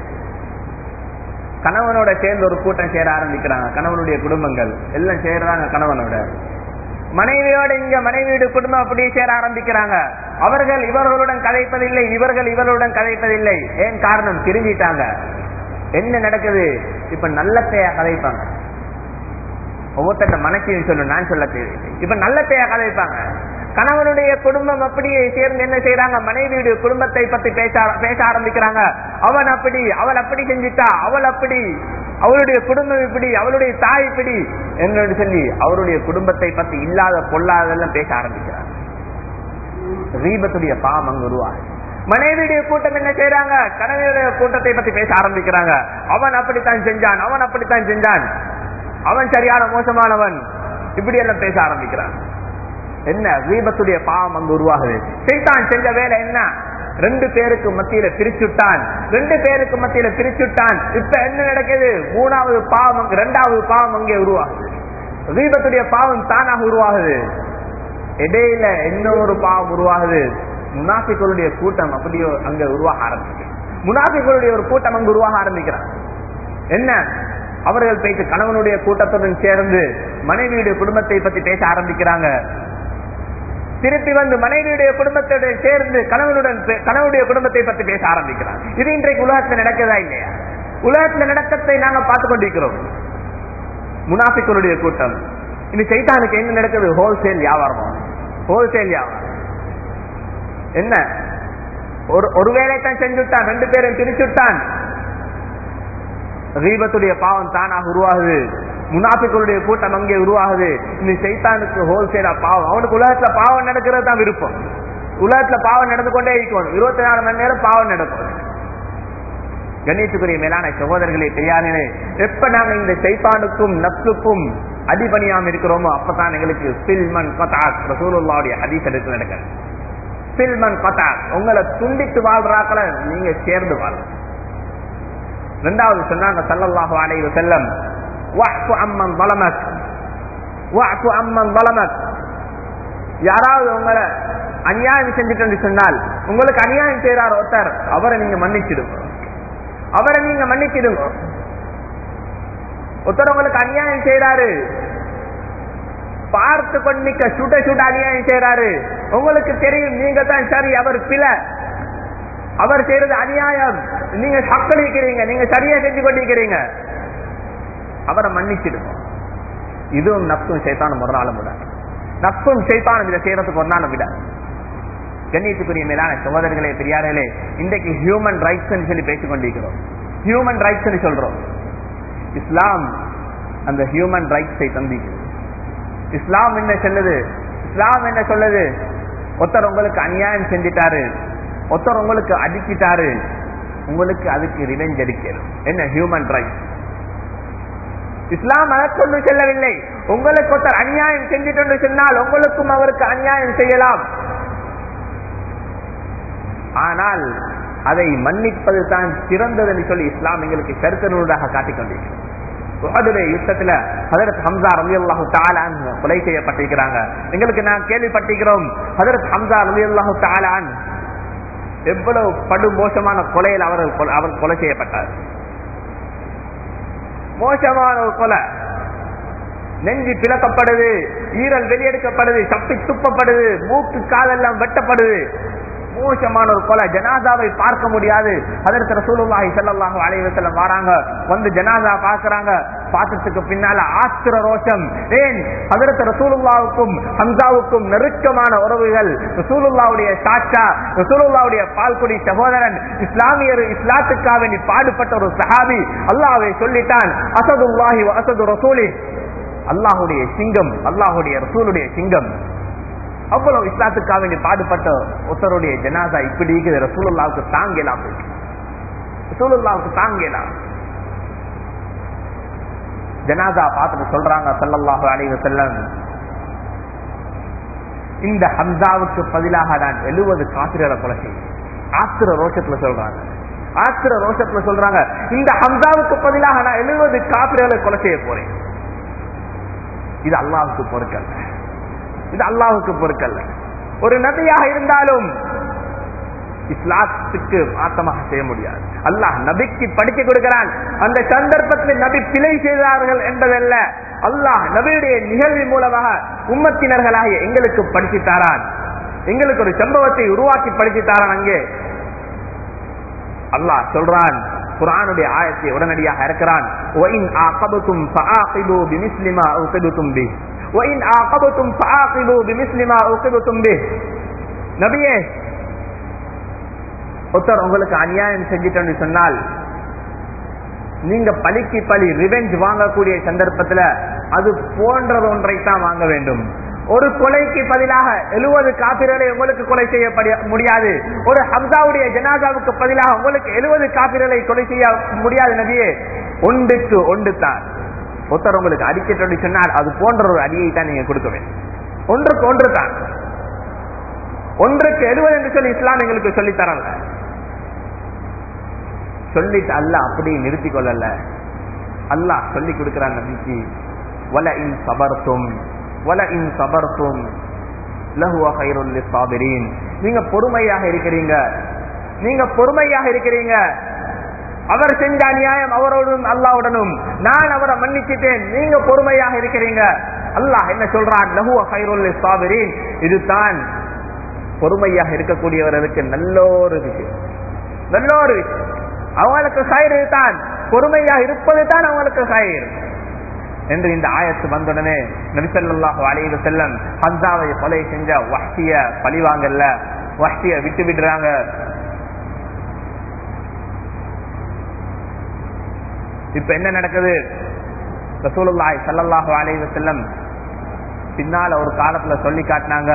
கணவனோட சேர்ந்து ஒரு கூட்டம் சேர ஆரம்பிக்கிறாங்க கணவனுடைய குடும்பங்கள் எல்லாம் சேர்றாங்க கணவனோட மனைவியோட இங்க மனைவியோட குடும்பம் அப்படியே சேர ஆரம்பிக்கிறாங்க அவர்கள் இவர்களுடன் கதைப்பதில்லை இவர்கள் இவர்களுடன் கதைப்பதில்லை ஏன் காரணம் பிரிஞ்சிட்டாங்க என்ன நடக்குது இப்ப நல்லத்தையா கதைப்பாங்க ஒவ்வொருத்த மனசையும் சொல்லு நான் சொல்ல தேவையில்லை இப்ப நல்லத்தையா கதைப்பாங்க கணவனுடைய குடும்பம் அப்படியே சேர்ந்து என்ன செய்யறாங்க மனைவியுடைய குடும்பத்தை பத்தி பேச பேச ஆரம்பிக்கிறாங்க அவன் அப்படி அவள் அப்படி செஞ்சிட்டா அவள் அப்படி அவளுடைய குடும்பம் இப்படி அவளுடைய தாய் இப்படி என்று சொல்லி அவருடைய குடும்பத்தை பத்தி இல்லாத பொல்லாதெல்லாம் பேச ஆரம்பிக்கிறாங்க ரீபத்துடைய பாவம் அங்கு உருவாகு மனைவியுடைய கூட்டம் என்ன செய்யறாங்க கணவனுடைய கூட்டத்தை பத்தி பேச ஆரம்பிக்கிறாங்க அவன் அப்படித்தான் செஞ்சான் அவன் அப்படித்தான் செஞ்சான் அவன் சரியான மோசமானவன் இப்படி எல்லாம் பேச ஆரம்பிக்கிறான் என்ன தீபத்துடைய பாவம் அங்கு உருவாகுது சைத்தான் செஞ்ச வேலை என்ன ரெண்டு பேருக்கு மத்தியில பிரிச்சுட்டான் ரெண்டு பேருக்கு மத்தியில பிரிச்சுட்டான் இப்ப என்ன நடக்குது மூணாவது பாவம் அங்கு இரண்டாவது பாவம் அங்கே உருவாகுது தீபத்துடைய பாவம் தானாக உருவாகுது இடையில இன்னொரு பாவம் உருவாகுது முனாஃபிகளுடைய கூட்டம் அப்படியோ அங்க உருவாக ஆரம்பிச்சு முனாஃபிகளுடைய ஒரு கூட்டம் அங்கு உருவாக ஆரம்பிக்கிறான் என்ன அவர்கள் போயிட்டு கணவனுடைய கூட்டத்துடன் சேர்ந்து மனைவியுடைய குடும்பத்தை பத்தி பேச ஆரம்பிக்கிறாங்க திருப்பி வந்து மனைவியுடைய குடும்பத்துடன் சேர்ந்து கணவனுடன் பே- கணவனுடைய குடும்பத்தை பத்தி பேச ஆரம்பிக்கிறாங்க இது இன்றைக்கு உலகத்துல நடக்குதா இல்லையா உலகத்துல நடக்கத்தை நாங்க பார்த்து கொண்டிருக்கிறோம் முனாஃபிக்களுடைய கூட்டம் இனி சைத்தானுக்கு எங்க நடக்குது ஹோல்சேல் வியாபாரம் ஹோல்சேல் வியாபாரம் என்ன ஒரு ஒரு வேலை தான் செஞ்சுட்டான் ரெண்டு பேரும் பிரிச்சுட்டான் ரீபத்துடைய பாவம் தானாக உருவாகுது முனாஃபிக்களுடைய கூட்டம் அங்கே உருவாகுது இந்த சைத்தானுக்கு ஹோல்சேலா பாவம் அவனுக்கு உலகத்துல பாவம் நடக்கிறது தான் விருப்பம் உலகத்துல பாவம் நடந்து கொண்டே இருக்கணும் இருபத்தி நாலு மணி நேரம் பாவம் நடக்கும் கணேசுக்குரிய மேலான சகோதரர்களே பெரியாரே எப்ப நாங்க இந்த சைத்தானுக்கும் நப்சுக்கும் அடிபணியாம இருக்கிறோமோ அப்பதான் எங்களுக்கு சில்மன் கதாக் ரசூலுல்லாவுடைய ஹதீஸ் எடுத்து நடக்கிறது சில்மன் கதாக் உங்களை துண்டித்து வாழ்றாக்களை நீங்க சேர்ந்து வாழும் ரெண்டாவது சொன்னாங்க சல்லல்லாஹு அலைஹி வஸல்லம் வஅஃபு அம்மன் ظلمك வஅஃபு அம்மன் ظلمك யாராவது உங்களை அநியாயம் செஞ்சுட்டு சொன்னால் உங்களுக்கு அநியாயம் செய்யறார் ஒருத்தர் அவரை நீங்க மன்னிச்சிடுங்க அவரை நீங்க மன்னிச்சிடுங்க ஒருத்தர் உங்களுக்கு அநியாயம் செய்யறாரு பார்த்து கொண்டிக்க சுட சுட அநியாயம் செய்யறாரு உங்களுக்கு தெரியும் நீங்க தான் சரி அவர் பிழை அவர் செய்யறது அநியாயம் நீங்க சக்களிக்கிறீங்க நீங்க சரியா செஞ்சு கொண்டிருக்கிறீங்க அவரை மன்னிச்சிடுங்க இதுவும் நப்சும் சைத்தானும் ஒரு நாளும் விட நப்சும் சைத்தானும் இதை செய்யறதுக்கு ஒரு நாளும் விட கண்ணியத்துக்குரிய மேலான சகோதரர்களே பெரியார்களே இன்றைக்கு ஹியூமன் ரைட்ஸ் சொல்லி பேசிக் கொண்டிருக்கிறோம் ஹியூமன் ரைட்ஸ் சொல்றோம் இஸ்லாம் அந்த ஹியூமன் ரைட்ஸை தந்திக்குது இஸ்லாம் என்ன சொல்லுது இஸ்லாம் என்ன சொல்லுது ஒருத்தர் உங்களுக்கு அநியாயம் செஞ்சிட்டாரு ஒருத்தர் உங்களுக்கு அடிக்கிட்டாரு உங்களுக்கு அதுக்கு ரிவெஞ்ச் அடிக்கிறது என்ன ஹியூமன் ரைட்ஸ் இஸ்லாம் அதற்கொண்டு செல்லவில்லை உங்களுக்கு ஒருத்தர் அநியாயம் செஞ்சிட்டு சொன்னால் உங்களுக்கும் அவருக்கு அநியாயம் செய்யலாம் ஆனால் அதை மன்னிப்பது தான் சிறந்தது என்று சொல்லி இஸ்லாம் எங்களுக்கு கருத்தனூடாக காட்டிக் கொண்டிருக்கிறது உஹதுடைய யுத்தத்துல ஹதரத் ஹம்சா ரவி அல்லாஹு தாலான் கொலை செய்யப்பட்டிருக்கிறாங்க எங்களுக்கு நான் கேள்விப்பட்டிருக்கிறோம் ஹதரத் ஹம்சா ரவி அல்லாஹு தாலான் எவ்வளவு படு மோசமான கொலையில் அவர் கொலை- அவர் கொலை செய்யப்பட்டார் மோசமான ஒரு கொலை நெஞ்சு பிளக்கப்படுது ஈரல் வெளியெடுக்கப்படுது சப்பி துப்பப்படுது மூக்கு காலெல்லாம் வெட்டப்படுது மோசமான ஒரு கொலை ஜனாதாவை பார்க்க முடியாது அதற்கு ரசூலுல்லாஹி ஸல்லல்லாஹு அலைஹி வஸல்லம் வராங்க வந்து ஜனாதா பார்க்கறாங்க பார்த்ததுக்கு பின்னால ஆத்திர ரோஷம் ஏன் அதற்கு ரசூலுல்லாவுக்கும் ஹம்சாவுக்கும் நெருக்கமான உறவுகள் ரசூலுல்லாவுடைய சாச்சா ரசூலுல்லாவுடைய பால்குடி சகோதரன் இஸ்லாமியர் இஸ்லாத்துக்காக வேண்டி பாடுபட்ட ஒரு சஹாபி அல்லாஹ்வை சொல்லிட்டான் அசதுல்லாஹி வ அசது ரசூலி அல்லாஹுடைய சிங்கம் அல்லாஹுடைய ரசூலுடைய சிங்கம் அவ்வளவு இஸ்லாத்துக்காக வேண்டி பாடுபட்ட ஒருத்தருடைய ஜனாதா இப்படி இருக்குது ரசூலுல்லாவுக்கு தாங்கலாம் ரசூலுல்லாவுக்கு தாங்கலாம் ஜனாதா பார்த்துட்டு சொல்றாங்க ஸல்லல்லாஹு அலைஹி வஸல்லம் இந்த ஹம்சாவுக்கு பதிலாக நான் எழுபது காத்திரரை கொலை செய்வேன் ஆத்திர ரோஷத்துல சொல்றாங்க ஆத்திர ரோஷத்துல சொல்றாங்க இந்த ஹம்சாவுக்கு பதிலாக நான் எழுபது காத்திரர்களை கொலை செய்ய போறேன் இது அல்லாஹ்வுக்கு பொறுக்கல்ல இது அல்லாஹ்வுக்கு பொறுக்கல்ல ஒரு நபியாக இருந்தாலும் இஸ்லாத்துக்கு மாத்தமாக செய்ய முடியாது அல்லாஹ் நபிக்கு படிக்க கொடுக்கிறான் அந்த சந்தர்ப்பத்தில் நபி பிழை செய்தார்கள் என்பதல்ல அல்லாஹ் நபியுடைய நிகழ்வு மூலமாக உம்மத்தினர்களாகிய எங்களுக்கு படித்து தாரான் எங்களுக்கு ஒரு சம்பவத்தை உருவாக்கி படித்து தாரான் அங்கே அல்லாஹ் சொல்றான் குர்ஆனுடைய ஆயத்தை உடனடியாக இருக்கிறான் وَإِنْ عَاقَبْتُمْ فَعَاقِبُوا بِمِثْلِ مَا عُوقِبْتُمْ بِهِ وَإِنْ عَاقَبْتُمْ فَعَاقِبُوا بِمِثْلِ مَا عُوقِبْتُمْ بِهِ நபியே ஒருத்தர் உங்களுக்கு அநியாயம் செஞ்சிட்டோன்னு சொன்னால் நீங்க பழிக்கு பழி ரிவெஞ்ச் வாங்கக்கூடிய சந்தர்ப்பத்துல அது போன்றது ஒன்றைத்தான் வாங்க வேண்டும் ஒரு கொலைக்கு பதிலாக எழுபது காப்பிரலை உங்களுக்கு கொலை செய்ய முடியாது ஒரு ஹம்சாவுடைய ஜனாதாவுக்கு பதிலாக உங்களுக்கு எழுபது காப்பிரலை கொலை செய்ய முடியாது நபியே ஒன்றுக்கு ஒன்று தான் ஒருத்தர் உங்களுக்கு அடிக்கட்டு சொன்னால் அது போன்ற ஒரு அடியை தான் நீங்க கொடுக்க வேண்டும் ஒன்றுக்கு ஒன்று தான் ஒன்றுக்கு எழுபது என்று சொல்லி இஸ்லாம் எங்களுக்கு சொல்லி தரல சொல்லிட்டு அல்ல அப்படி நிறுத்திக் கொள்ளல அல்லாஹ் சொல்லி கொடுக்கிறான் நபிக்கு வல இன் சபர்த்தும் வல இன் சபர்த்தும் லஹுவ கைருல் லிஸ்ஸாபிரீன் நீங்க பொறுமையாக இருக்கிறீங்க நீங்க பொறுமையாக இருக்கிறீங்க அவர் செஞ்ச அநியாயம் அவரோடும் அல்லாவுடனும் நான் அவரை மன்னிச்சிட்டேன் நீங்க பொறுமையாக இருக்கிறீங்க அல்லாஹ் என்ன சொல்றான் லஹுவ ஹைருல் சாபிரின் இதுதான் பொறுமையாக இருக்கக்கூடியவர்களுக்கு நல்ல ஒரு விஷயம் நல்ல ஒரு விஷயம் அவங்களுக்கு கயிறு தான் பொறுமையாக இருப்பது தான் அவங்களுக்கு கயிறு என்று இந்த ஆயத்து வந்தவுடனே நபிசல்லாஹு அலைஹி செல்லம் ஹன்சாவை கொலை செஞ்ச வஹ்சிய பழிவாங்கல்ல வஹ்சிய விட்டு விடுறாங்க இப்ப என்ன நடக்குது ரசூலுல்லாஹி ஸல்லல்லாஹு அலைஹி வஸல்லம் பின்னால ஒரு காலத்துல சொல்லி காட்டினாங்க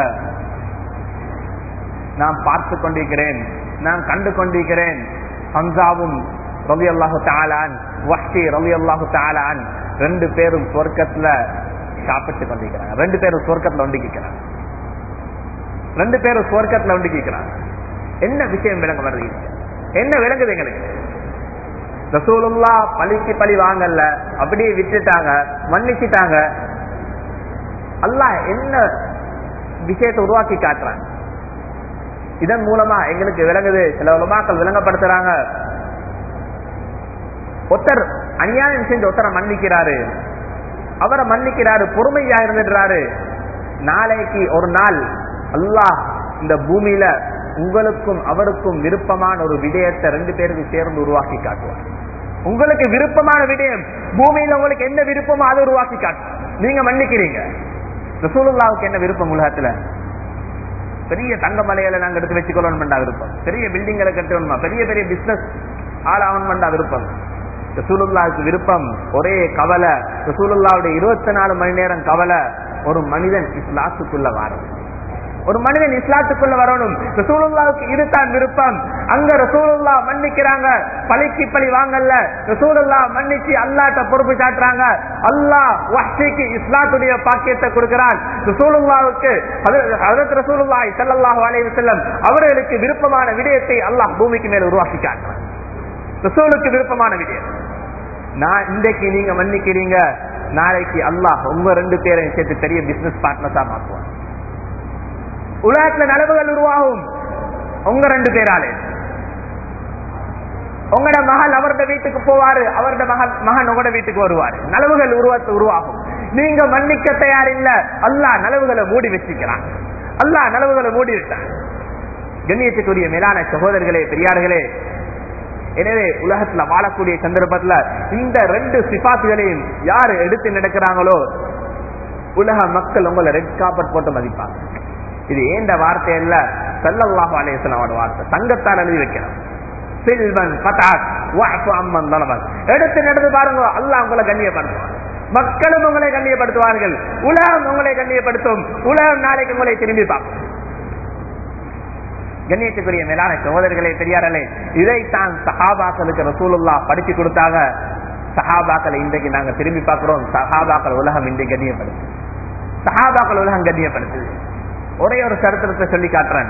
நான் பார்த்து கொண்டிருக்கிறேன் நான் கண்டு கொண்டிருக்கிறேன் ஹம்சாவும் ரவி அல்லாஹு தாலான் வஹ்ஷி ரவி அல்லாஹு தாலான் ரெண்டு பேரும் சொர்க்கத்துல சாப்பிட்டு கொண்டிருக்கிறாங்க ரெண்டு பேரும் சொர்க்கத்துல ஒண்டிக்கிறாங்க ரெண்டு பேரும் சொர்க்கத்துல ஒண்டிக்கிறாங்க என்ன விஷயம் விளங்க வருது என்ன விளங்குது எங்களுக்கு ரசூலுல்லா பழிக்கு பழி வாங்கல அப்படியே விட்டுட்டாங்க மன்னிச்சுட்டாங்க அல்லாஹ் என்ன விஷயத்தை உருவாக்கி காட்டுறாங்க இதன் மூலமா எங்களுக்கு விளங்குது சில உலமாக்கள் விளங்கப்படுத்துறாங்க ஒருத்தர் அநியாயம் செஞ்சு ஒருத்தரை மன்னிக்கிறாரு அவரை மன்னிக்கிறாரு பொறுமையா இருந்துடுறாரு நாளைக்கு ஒரு நாள் அல்லாஹ் இந்த பூமியில உங்களுக்கும் அவருக்கும் விருப்பமான ஒரு விடயத்தை ரெண்டு பேருக்கு சேர்ந்து உருவாக்கி காட்டுவார் உங்களுக்கு விருப்பமான விடயம் பூமியில உங்களுக்கு என்ன விருப்பமோ அதை உருவாக்கி காட்டும் நீங்க மன்னிக்கிறீங்க ரசூலுல்லாவுக்கு என்ன விருப்பம் உலகத்துல பெரிய தங்க மலையில நாங்க எடுத்து வச்சுக்கொள்ளணும் பண்ணா விருப்பம் பெரிய பில்டிங்களை கட்டணுமா பெரிய பெரிய பிசினஸ் ஆளாகணும் பண்ணா விருப்பம் ரசூலுல்லாவுக்கு விருப்பம் ஒரே கவலை ரசூலுல்லாவுடைய இருபத்தி நாலு மணி நேரம் கவலை ஒரு மனிதன் இஸ்லாத்துக்குள்ள வாரம் ஒரு மனிதன் இஸ்லாத்துக்குள்ள வரணும் ரசூலுல்லாவுக்கு இதுதான் விருப்பம் அங்க ரசூலுல்லா மன்னிக்கிறாங்க பழிக்கு பழி வாங்கல்ல ரசூலுல்லா மன்னிச்சு அல்லாட்ட பொறுப்பு சாட்டுறாங்க அல்லாஹ் வஹ்ஷிக்கு இஸ்லாத்துடைய பாக்கியத்தை கொடுக்கிறான் ரசூலுல்லாவுக்கு ஹஜரத் ரசூலுல்லாஹி ஸல்லல்லாஹு அலைஹி வஸல்லம் அவர்களுக்கு விருப்பமான விடயத்தை அல்லாஹ் பூமிக்கு மேல உருவாக்கி காட்டுறான் ரசூலுக்கு விருப்பமான விடயம் நான் இன்றைக்கு நீங்க மன்னிக்கிறீங்க நாளைக்கு அல்லாஹ் உங்க ரெண்டு பேரையும் சேர்த்து பெரிய பிசினஸ் பார்ட்னர்ஸா மாற்றுவான் உலகத்துல நலவுகள் உருவாகும் உங்க ரெண்டு பேராலே உங்களோட மகள் அவரது வீட்டுக்கு போவாரு அவரது மகள் மகன் உங்களோட வீட்டுக்கு வருவாரு நலவுகள் உருவத்து உருவாகும் நீங்க மன்னிக்க தயார் இல்ல அல்லாஹ் நலவுகளை மூடி வச்சிருக்கிறான் அல்லாஹ் நலவுகளை மூடி விட்டான் கண்ணியத்துக்குரிய மேலான சகோதரர்களே பெரியார்களே எனவே உலகத்துல வாழக்கூடிய சந்தர்ப்பத்துல இந்த ரெண்டு சிபாத்துகளையும் யாரு எடுத்து நடக்கிறாங்களோ உலக மக்கள் உங்களை ரெட் காப்பட் போட்டு மதிப்பாங்க இது ஏண்ட வார்த்தை இல்ல சல்லல்லாஹு அலையவனோட வார்த்தை தங்கத்தால் எழுதி வைக்கிறோம் செல்வன் பதாக் வாப்பு அம்மன் தலவன் எடுத்து நடந்து பாருங்க அல்லாஹ் உங்களை கண்ணியப்படுத்துவான் மக்களும் உங்களை கண்ணியப்படுத்துவார்கள் உலகம் உங்களை கண்ணியப்படுத்தும் உலகம் நாளைக்கு உங்களை திரும்பி பார்க்கும் கண்ணியத்துக்குரிய மேலான சகோதரர்களே பெரியாரலே இதைத்தான் சஹாபாக்களுக்கு ரசூலுல்லா படிச்சு கொடுத்தாங்க சஹாபாக்களை இன்றைக்கு நாங்க திரும்பி பார்க்கிறோம் சஹாபாக்கள் உலகம் இன்றைக்கு கண்ணியப்படுத்து சஹாபாக்கள் உலகம் கண்ணியப்படுத்துது ஒரே ஒரு சரித்திரத்தை சொல்லி காட்டுறேன்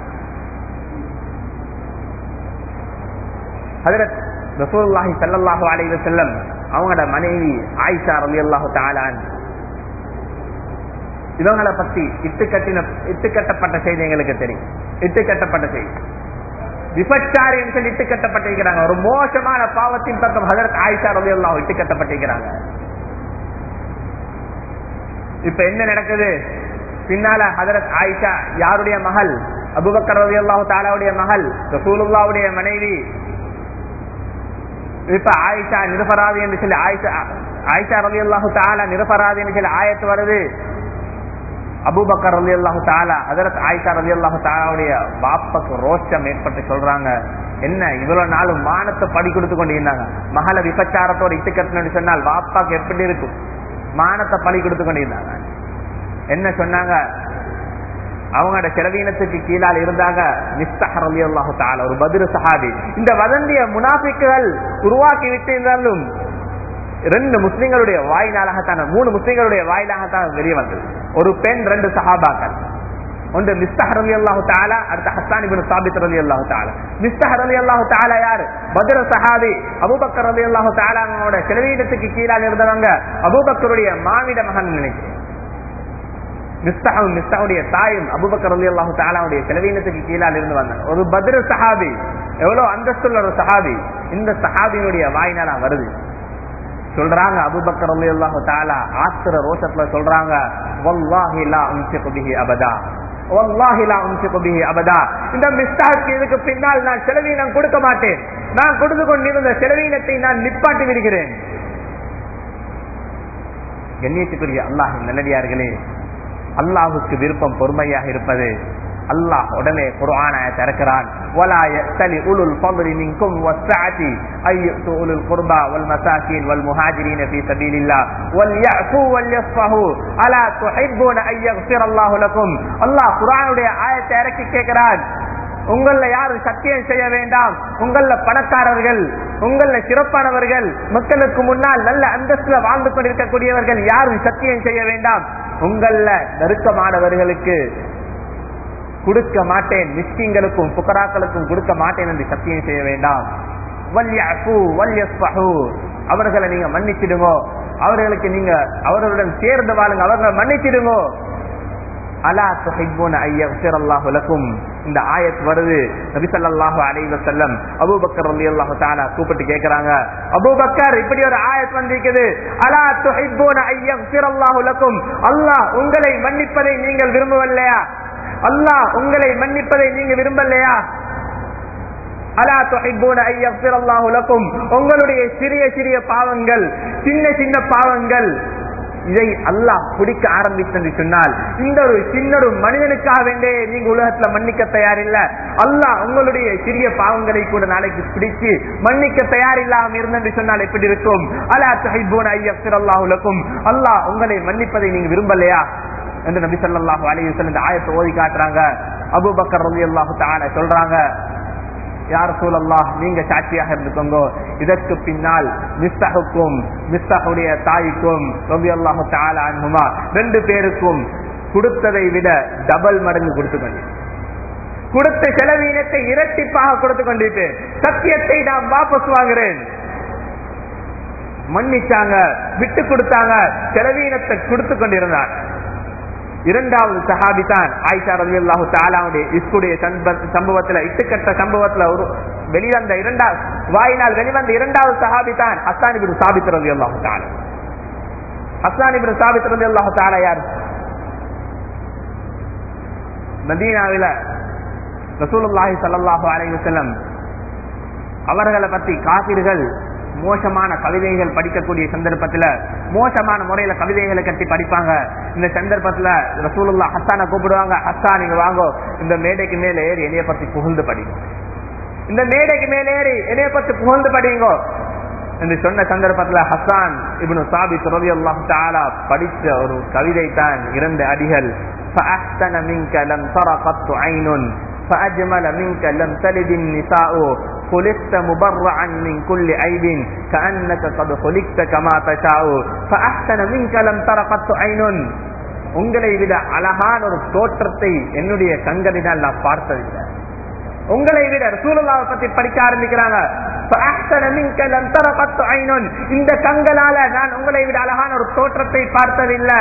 ஹதரத் ரசூலுல்லாஹி ஸல்லல்லாஹு அலைஹி வஸல்லம் அவங்களோட மனைவி ஆயிஷா ரலியல்லாஹு தஆலான் இவங்களை பத்தி இட்டு கட்டின இட்டு கட்டப்பட்ட செய்தி எங்களுக்கு தெரியும் இட்டு கட்டப்பட்ட செய்தி விபச்சாரி சொல்லி இட்டு கட்டப்பட்டிருக்கிறாங்க ஒரு மோசமான பாவத்தின் பக்கம் ஹதரத் ஆயிஷா ரலியல்லாஹு இட்டு கட்டப்பட்டிருக்கிறாங்க இப்ப என்ன நடக்குது பின்னால ஹதரத் ஆயிஷா யாருடைய மகள் அபுபக்கர் ரவி அல்லாஹு தாலாவுடைய மகள் ரசூலுல்லாவுடைய மனைவி இப்ப ஆயிஷா நிரபராதி என்று சொல்லி ஆயிஷா ஆயிஷா ரவி அல்லாஹு தாலா நிரபராதி என்று சொல்லி ஆயத்து வருது அபுபக்கர் ரவி அல்லாஹு தாலா ஹதரத் ஆயிஷா ரவி அல்லாஹு தாலாவுடைய பாப்பக்கு ரோஷம் ஏற்பட்டு சொல்றாங்க என்ன இவ்வளவு நாளும் மானத்தை படி கொடுத்து கொண்டு இருந்தாங்க மகள விபச்சாரத்தோட இட்டு கட்டணும்னு சொன்னால் பாப்பாக்கு எப்படி இருக்கும் மானத்தை பழி கொடுத்து கொண்டிருந்தாங்க என்ன சொன்னாங்க அவங்களோட செலவீனத்துக்கு கீழால் இருந்தாங்க மிஸ்தஹர் அலி அல்லாஹு தால ஒரு பதிரு சஹாபி இந்த வதந்திய முனாஃபிக்குகள் உருவாக்கி விட்டு இருந்தாலும் ரெண்டு முஸ்லிம்களுடைய வாயிலாகத்தான் மூணு முஸ்லிம்களுடைய வாயிலாகத்தான் வெளியே வந்தது ஒரு பெண் ரெண்டு சஹாபாக்கள் ஒன்று மிஸ்தஹர் அலி அல்லாஹு தாலா அடுத்த ஹஸ்தான் இபின் சாபித் அலி அல்லாஹு தாலா மிஸ்தஹர் அலி அல்லாஹு தாலா யாரு பத்ர சஹாபி அபுபக்கர் அலி அல்லாஹு தாலாவோட செலவீனத்துக்கு கீழால் இருந்தவங்க அபுபக்கருடைய மாவிட மகன் நினைக்கிறேன் மிஸ்தாவும் மிஸ்தாவுடைய தாயும் அபுபக்கர் அலி அல்லாஹு தாலாவுடைய செலவீனத்துக்கு கீழால் இருந்து வந்தாங்க ஒரு பத்ர சஹாபி எவ்வளவு அந்தஸ்துள்ள ஒரு சஹாபி இந்த சஹாபியினுடைய வாயினால வருது சொல்றாங்க அபுபக்கர் அலி அல்லாஹு தாலா ஆத்திர ரோஷத்துல சொல்றாங்க வல்லாஹி லா உன்சிகு பிஹி அபதா வல்லாஹி லா உன்சிகு பிஹி அபதா இந்த மிஸ்டாக்கு இதுக்கு பின்னால் நான் செலவீனம் கொடுக்க மாட்டேன் நான் கொடுத்து கொண்டிருந்த செலவீனத்தை நான் நிப்பாட்டி விடுகிறேன் கண்ணியத்துக்குரிய அல்லாஹ் நல்லடியார்களே அல்லாஹுக்கு விருப்பம் பொறுமையாக இருப்பது அல்லாஹ் உடனே குர்ஆன திறக்கிறான் ولا يأتل أولو الفضل منكم والسعة أن يؤتوا أولو القربى والمساكين والمهاجرين في سبيل الله وليعفوا وليصفحوا ألا تحبون أن يغفر الله لكم الله குர்ஆனுடைய ஆயத்தை இறக்கி கேட்கிறான் உங்கள யாரும் சத்தியம் செய்ய வேண்டாம் உங்கள பணக்காரர்கள் உங்கள சிறப்பானவர்கள் மக்களுக்கு முன்னால் நல்ல அந்தஸ்துல வாழ்ந்து கொண்டிருக்கக்கூடியவர்கள் யாரும் சத்தியம் செய்ய வேண்டாம் உங்கள நெருக்கமானவர்களுக்கு கொடுக்க மாட்டேன் மிஸ்கிங்களுக்கும் புக்கராக்களுக்கும் கொடுக்க மாட்டேன் என்று சத்தியம் செய்ய வேண்டாம் வல்யஃபு வல்யஸ்பஹு அவர்களை நீங்க மன்னிச்சிடுங்கோ அவர்களுக்கு நீங்க அவர்களுடன் சேர்ந்து வாழுங்க அவர்களை மன்னிச்சிடுங்கோ அலா துஹிப்பூன ஐயக்ஃபிர் அல்லாஹு லக்கும் இந்த ஆயத் வருது நபி ஸல்லல்லாஹு அலைஹி வஸல்லம் அபூபக்கர் ரலியல்லாஹு தஆலா கூப்பிட்டு கேக்குறாங்க அபூபக்கர் இப்படி ஒரு ஆயத் வந்திருக்குது அலா துஹிப்பூன ஐயக்ஃபிர் அல்லாஹு லக்கும் அல்லாஹ் உங்களை மன்னிப்பதை நீங்கள் விரும்பவில்லையா அல்லாஹ் உங்களை மன்னிப்பதை நீங்க விரும்பலையா அலா துஹிப்பூன ஐயக்ஃபிர் அல்லாஹு லக்கும் உங்களுடைய சிறிய சிறிய பாவங்கள் சின்ன சின்ன பாவங்கள் இதை அல்லாஹ் பிடிக்க ஆரம்பித்தது சொன்னால் இந்த ஒரு சின்ன ஒரு மனிதனுக்காக வேண்டே நீங்க உலகத்துல மன்னிக்க தயாரில்ல அல்லாஹ் உங்களுடைய சிறிய பாவங்களை கூட நாளைக்கு பிடிச்சு மன்னிக்க தயாரில்லாம இருந்தது சொன்னால் எப்படி இருக்கும் அலா துஹிப்பூன ஐயக்ஃபிர் அல்லாஹு லக்கும் அல்லாஹ் உங்களை மன்னிப்பதை நீங்க விரும்பலையா என்று நபி ஸல்லல்லாஹு அலைஹி வஸல்லம் இந்த ஆயத்தை ஓதி காட்டுறாங்க அபூபக்கர் ரலியல்லாஹு தஆலா சொல்றாங்க யார் சூழல்லாஹ் நீங்க சாட்சியாக இருந்துக்கோங்க இதற்கு பின்னால் மிஸ்தகுக்கும் மிஸ்தகுடைய தாய்க்கும் ரபி அல்லாஹு அன்ஹுமா ரெண்டு பேருக்கும் கொடுத்ததை விட டபுள் மடங்கு கொடுத்து கொண்டு கொடுத்த செலவீனத்தை இரட்டிப்பாக கொடுத்து கொண்டிருப்பேன் சத்தியத்தை நான் வாபஸ் வாங்குறேன் மன்னிச்சாங்க விட்டு கொடுத்தாங்க செலவீனத்தை கொடுத்து கொண்டிருந்தார் இரண்டாவது சஹாபி தான் ஆயிஷா ரவி அல்லாஹு தாலாவுடைய இஸ்குடைய சம்பவத்துல இட்டுக்கட்ட சம்பவத்துல ஒரு வெளிவந்த இரண்டாவது வாயினால் வெளிவந்த இரண்டாவது சஹாபி தான் ஹஸ்தானிபின் சாபித் ரவி அல்லாஹு தாலா ஹஸ்தானிபின் சாபித் ரவி அல்லாஹு தாலா யார் மதீனாவில ரசூலுல்லாஹி ஸல்லல்லாஹு அலைஹி வஸல்லம் அவர்களை பத்தி காபிர்கள் மோசமான கவிதைகள் படிக்கக்கூடிய சந்தர்ப்பத்துல மோசமான முறையில கவிதைகளை கட்டி படிப்பாங்க இந்த சந்தர்ப்பத்துல ரசூலுல்லா ஹஸ்தான கூப்பிடுவாங்க ஹஸ்தான் நீங்க வாங்கோ இந்த மேடைக்கு மேல ஏறி என்னைய பத்தி புகழ்ந்து படிங்க இந்த மேடைக்கு மேல ஏறி என்னைய பத்தி புகழ்ந்து படிங்கோ என்று சொன்ன சந்தர்ப்பத்துல ஹசான் இப்னு சாபித் ரலியல்லாஹு தஆலா படித்த ஒரு கவிதை தான் இரண்டு அடிகள் فأحسن منك لم تر قط عين فأجمل منك لم تلد النساء خلقت مبرعا من كل عيب كأنك قد خلقت كما تشاء فأحسن منك لم تر قط عين உங்களை விட அழகான ஒரு தோற்றத்தை என்னுடைய கண்களினால் நான் பார்த்ததில்லை உங்களை விட ரசூலுல்லாவை பத்தி படிக்க ஆரம்பிக்கிறாங்க இந்த கண்களால நான் உங்களை விட அழகான ஒரு தோற்றத்தை பார்த்ததில்லை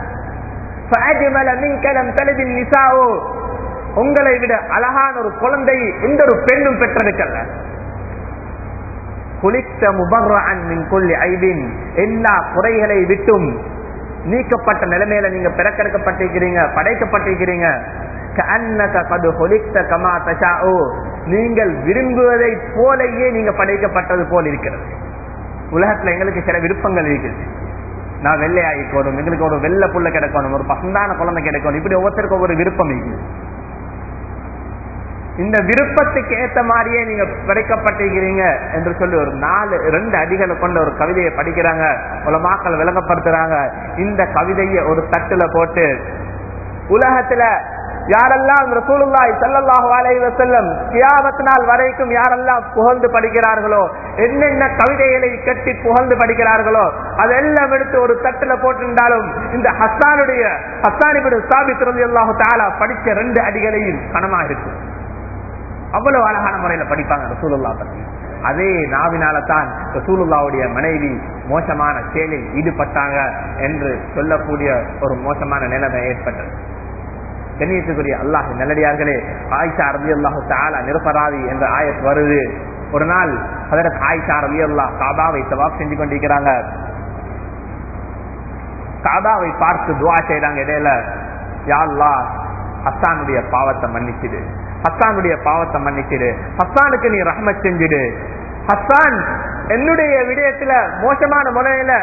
உங்களை விட அழகான ஒரு குழந்தை எந்த ஒரு பெண்ணும் பெற்றெடுக்கல குளித்த முபர்மின் கொல்லி ஐபின் எல்லா குறைகளை விட்டும் நீக்கப்பட்ட நிலைமையில நீங்க பிறக்கெடுக்கப்பட்டிருக்கிறீங்க படைக்கப்பட்டிருக்கிறீங்க நீங்கள் விரும்புவதை போலயே நீங்க படைக்கப்பட்டது போல் இருக்கிறது உலகத்துல எங்களுக்கு சில விருப்பங்கள் இருக்குது நான் வெள்ளை ஆகிக்கணும் எங்களுக்கு ஒரு வெள்ளை புள்ள கிடைக்கணும் ஒரு பசந்தான குழந்தை கிடைக்கணும் இப்படி ஒவ்வொருத்தருக்கும் ஒரு விருப்பம் இருக்குது இந்த விருப்பத்துக்கு ஏத்த மாதிரியே நீங்க படைக்கப்பட்டிருக்கிறீங்க என்று சொல்லி ஒரு நாலு ரெண்டு அடிகளை கொண்ட ஒரு கவிதையை படிக்கிறாங்க உலமாக்கள் விளங்கப்படுத்துறாங்க இந்த கவிதையை ஒரு தட்டுல போட்டு உலகத்துல யாரெல்லாம் ரசூலுல்லாஹி ஸல்லல்லாஹு அலைஹி வஸல்லம் கியாமத் நாள் வரைக்கும் யாரெல்லாம் புகழ்ந்து படிக்கிறார்களோ என்னென்ன கவிதைகளை கட்டி புகழ்ந்து படிக்கிறார்களோ அதெல்லாம் எடுத்து ஒரு தட்டுல போட்டிருந்தாலும் இந்த ஹஸ்ஸானுடைய ஹஸ்ஸான் இப்னு சாபித் ரலியல்லாஹு தஆலா படிச்ச ரெண்டு அடிகளையும் கனமா இருக்கும் அவ்வளவு அழகான முறையில படிப்பாங்க ரசூலுல்லாஹ் பத்தி அதே நாவினால தான் ரசூலுல்லாவுடைய மனைவி மோசமான செயலில் ஈடுபட்டாங்க என்று சொல்லக்கூடிய ஒரு மோசமான நிலைமை ஏற்பட்டது கண்ணியத்துக்குரிய அல்லாஹ் நல்லடியார்களே ஆயிஷா ரபி அல்லாஹு தாலா நிரபராதி என்ற ஆயத் வருது ஒரு நாள் ஹதரத் ஆயிஷா ரபி அல்லாஹ் காபாவை தவாப் செஞ்சு கொண்டிருக்கிறாங்க காபாவை பார்த்து துவா செய்றாங்க இடையில யா அல்லாஹ் ஹஸ்ஸானுடைய பாவத்தை மன்னிச்சிடு ஹஸ்ஸானுடைய பாவத்தை மன்னிச்சிடு ஹஸ்ஸானுக்கு நீ ரஹ்மத் செஞ்சிடு ஹஸ்ஸான் என்னுடைய விடயத்துல மோசமான முறையில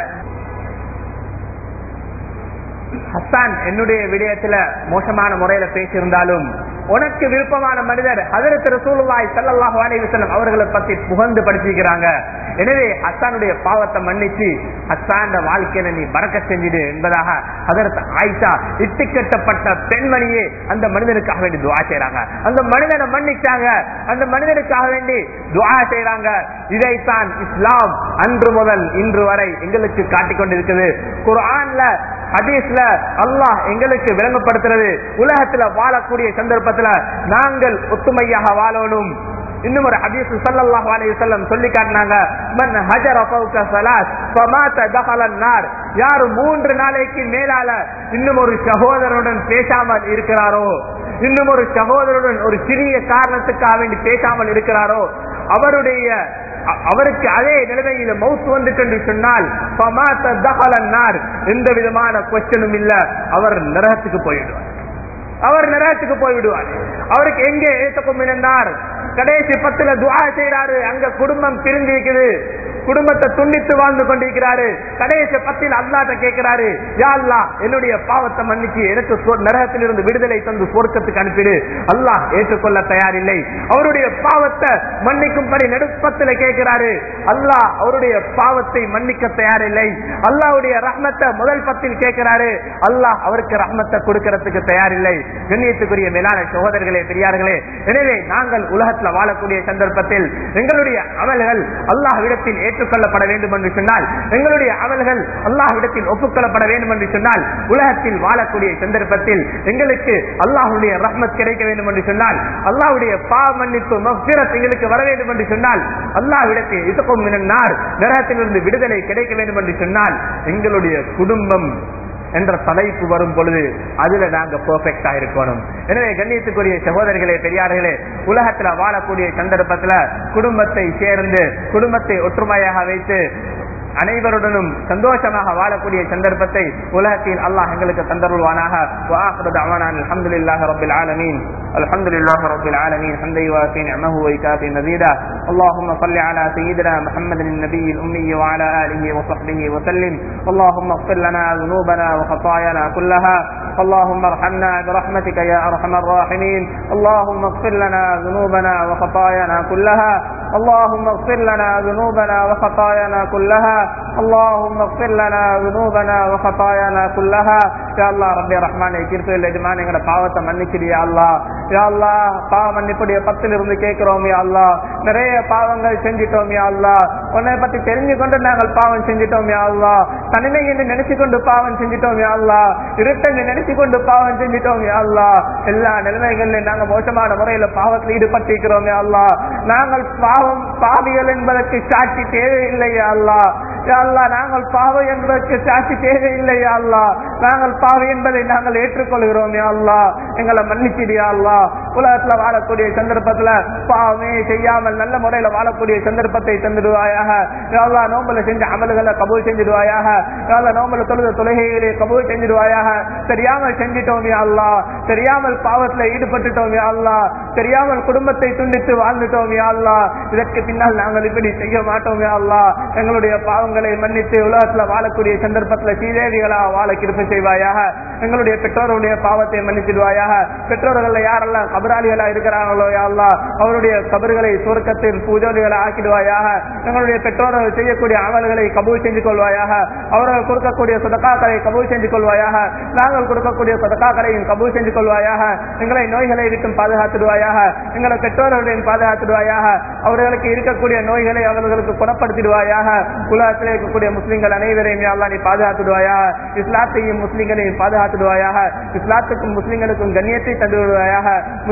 ஹஸ்ஸான் என்னுடைய விடயத்துல மோசமான முறையில பேசியிருந்தாலும் உனக்கு விருப்பமான மனிதர் ஹதரத் ரசூலுல்லாஹி ஸல்லல்லாஹு அலைஹி வஸல்லம் அவர்களை பத்தி புகழ்ந்து படிச்சிருக்கிறாங்க எனவே ஹஸ்ஸானுடைய பாவத்தை மன்னிச்சு ஹஸ்ஸான் வாழ்க்கையில நீ பறக்க செஞ்சிடு என்பதாக ஹதரத் ஆயிஷா இட்டுக்கட்டப்பட்ட பெண்மணியே அந்த மனிதனுக்காக வேண்டி துவா செய்றாங்க அந்த மனிதனை மன்னிச்சாங்க அந்த மனிதனுக்காக வேண்டி துவா செய்றாங்க இதைத்தான் இஸ்லாம் அன்று முதல் இன்று வரை எங்களுக்கு காட்டிக் கொண்டிருக்குது குர்ஆன்ல ஹதீஸ்ல அல்லாஹ் எங்களுக்கு விளங்கப்படுத்துறது உலகத்துல வாழக்கூடிய சந்தர்ப்பத்துல நாங்கள் ஒத்துமையாக வாழணும் இன்னும் ஒரு ஹதீஸ் ஸல்லல்லாஹு அலைஹி வஸல்லம் சொல்லி காட்டினாங்க மன் ஹஜர ஃபௌக ஸலாத் ஃபமாத தஹல النار யார் மூன்று நாளைக்கு மேலால இன்னும் ஒரு சகோதரனுடன் பேசாமல் இருக்கிறாரோ இன்னும் ஒரு சகோதரனுடன் ஒரு சிறிய காரணத்துக்காக வேண்டி பேசாமல் இருக்கிறாரோ அவருடைய அ- அவருக்கு அதே நிலைமையில மவுத்து வந்துட்டு என்று சொன்னால் ஃபமாத தஹல النار எந்த விதமான கொஸ்டனும் இல்ல அவர் நரகத்துக்கு போயிடுவார் அவர் நரகத்துக்கு போய்விடுவார் அவருக்கு எங்கே ஏத்தக்கும் இருந்தார் கடைசி பத்துல துவா செய்யறாரு அங்க குடும்பம் பிரிஞ்சிருக்குது குடும்பத்தை துண்டித்து வாழ்ந்து கொண்டிருக்கிறாரு கடைசி பத்தில் அல்லாட்ட கேட்கிறாரு யா அல்லாஹ் என்னுடைய பாவத்தை மன்னிச்சு எனக்கு சொ- நரகத்திலிருந்து விடுதலை தந்து சொர்க்கத்துக்கு அனுப்பிடு அல்லாஹ் ஏற்றுக்கொள்ள தயாரில்லை அவருடைய பாவத்தை மன்னிக்கும்படி நெடுப்பத்துல கேட்கிறாரு அல்லாஹ் அவருடைய பாவத்தை மன்னிக்க தயாரில்லை அல்லாஹ்வுடைய ரஹ்மத்தை முதல் பத்தில் கேட்கிறாரு அல்லாஹ் அவருக்கு ரஹ்மத்தை கொடுக்கறதுக்கு தயாரில்லை கண்ணியத்துக்குரிய மேலான சகோதரர்களே பெரியார்களே எனவே நாங்கள் உலகத்துல வாழக்கூடிய சந்தர்ப்பத்தில் எங்களுடைய அமல்கள் அல்லாஹ்விடத்தில் ஏற்றுக்கொள்ளப்பட வேண்டும் என்று சொன்னால் எங்களுடைய அமல்கள் அல்லாஹ்விடத்தில் ஒப்புக்கொள்ளப்பட வேண்டும் என்று சொன்னால் உலகத்தில் வாழக்கூடிய சந்தர்ப்பத்தில் எங்களுக்கு அல்லாஹ்வுடைய ரஹ்மத் கிடைக்க வேண்டும் என்று சொன்னால் அல்லாஹ்வுடைய பாவ மன்னிப்பு மஃபிரத் எங்களுக்கு வர வேண்டும் என்று சொன்னால் அல்லாஹ்விடத்தில் இதுக்கும் நார் நரகத்திலிருந்து விடுதலை கிடைக்க வேண்டும் என்று சொன்னால் எங்களுடைய குடும்பம் என்ற தலைப்பு வரும் பொழுது அதுல நாங்க பெர்ஃபெக்டா இருக்கணும் எனவே கண்ணியத்துக்குரிய சகோதரிகளே பெரியார்களே உலகத்துல வாழக்கூடிய சந்தர்ப்பத்துல குடும்பத்தை சேர்ந்து குடும்பத்தை ஒற்றுமையாக வைத்து அனைவருடனும் சந்தோஷமாக வாழக்கூடிய சந்தர்ப்பத்தை உலகத்தில் அல்லாஹ் எங்களுக்கு தந்தருள்வானாக وآخر دعوانا أن الحمد لله رب العالمين الحمد لله رب العالمين حمدا يوافي نعمه ويكافي مزيدا اللهم صل على سيدنا محمد النبي الأمي وعلى آله وصحبه وسلم اللهم اغفر لنا ذنوبنا وخطايانا كلها اللهم ارحمنا برحمتك يا أرحم الراحمين اللهم اغفر لنا ذنوبنا وخطايانا كلها اللهم اغفر لنا ذنوبنا وخطايانا كلها اللهم اغفر لنا ذنوبنا وخطايانا كلها يا الله ربي الرحمن கிருப்பையில் எஜமான எங்களோட பாவத்தை மன்னிச்சிடியா அல்லா யா அல்லா பாவ மன்னிப்புடைய பத்தில் இருந்து கேட்கிறோம் யா அல்லா நிறைய பாவங்கள் செஞ்சிட்டோம் யா அல்லா உன்னை பத்தி தெரிஞ்சு கொண்டு நாங்கள் பாவம் செஞ்சிட்டோம் யா அல்லா தனிமை என்று நினைச்சு கொண்டு பாவம் செஞ்சிட்டோம் யா அல்லா இருட்டென்று நினைச்சு கொண்டு பாவம் செஞ்சிட்டோம் யா அல்லா எல்லா நிலைமைகளிலும் நாங்க மோசமான முறையில பாவத்தில் ஈடுபட்டிருக்கிறோம் யா அல்லா நாங்கள் பாவம் பாவிகள் என்பதற்கு சாட்சி தேவையில்லை யா அல்லா யா அல்லா நாங்கள் பாவம் என்பதற்கு சாட்சி தேவையில்லை யா அல்லா நாங்கள் பாவி என்பதை நாங்கள் ஏற்றுக்கொள்கிறோம் யா அல்லா எங்களை மன்னிச்சிடியா அல்லா உலகத்துல வாழக்கூடிய சந்தர்ப்பத்துல பாவமே செய்யாமல் நல்ல முறையில வாழக்கூடிய சந்தர்ப்பத்தை தந்துடுவாயாக யா அல்லா நோம்பல செஞ்ச அமல்களை கபூல் செஞ்சிடுவாயாக யா அல்லா நோம்பல தொழுத தொழுகைகளை கபூல் செஞ்சிடுவாயாக தெரியாமல் செஞ்சிட்டோம் யா அல்லா தெரியாமல் பாவத்துல ஈடுபட்டுட்டோம் யா அல்லா தெரியாமல் குடும்பத்தை துண்டித்து வாழ்ந்துட்டோம் யா அல்லா இதற்கு பின்னால் நாங்கள் இப்படி செய்ய மாட்டோம் யா அல்லா எங்களுடைய பாவங்களை மன்னித்து உலகத்துல வாழக்கூடிய சந்தர்ப்பத்துல சீதேவிகளா வாழ கிருப்பை செய்வாயாக எங்களுடைய பெற்றோருடைய பாவத்தை மன்னிச்சிடுவாயாக பெற்றோர்கள் யாரெல்லாம் கபராளிகளா இருக்கிறார்களோ யா அல்லா அவருடைய கபர்களை சுருக்கத்தில் பூஜோலிகளை ஆக்கிடுவாயாக எங்களுடைய பெற்றோர்கள் செய்யக்கூடிய அமல்களை கபூல் செஞ்சு கொள்வாயாக அவர்கள் கொடுக்கக்கூடிய சதக்காக்களை கபூல் செஞ்சு கொள்வாயாக நாங்கள் கொடுக்கக்கூடிய சதக்காக்களையும் கபூல் செஞ்சு கொள்வாயாக எங்களை நோய்களை விட்டும் பாதுகாத்துடுவாயாக எங்களை பெற்றோர்களையும் பாதுகாத்துடுவாயாக அவர்களுக்கு இருக்கக்கூடிய நோய்களை அவர்களுக்கு குணப்படுத்திடுவாயாக உலகத்தில் இருக்கக்கூடிய முஸ்லிம்கள் அனைவரையும் யா அல்லாஹ் நீ பாதுகாத்துடுவாயாக இஸ்லாத்தையும் முஸ்லிம்களையும் பாதுகாத்துடுவாயாக இஸ்லாத்துக்கும் முஸ்லிம்களுக்கும் கண்ணியத்தை தந்துவிடுவாயாக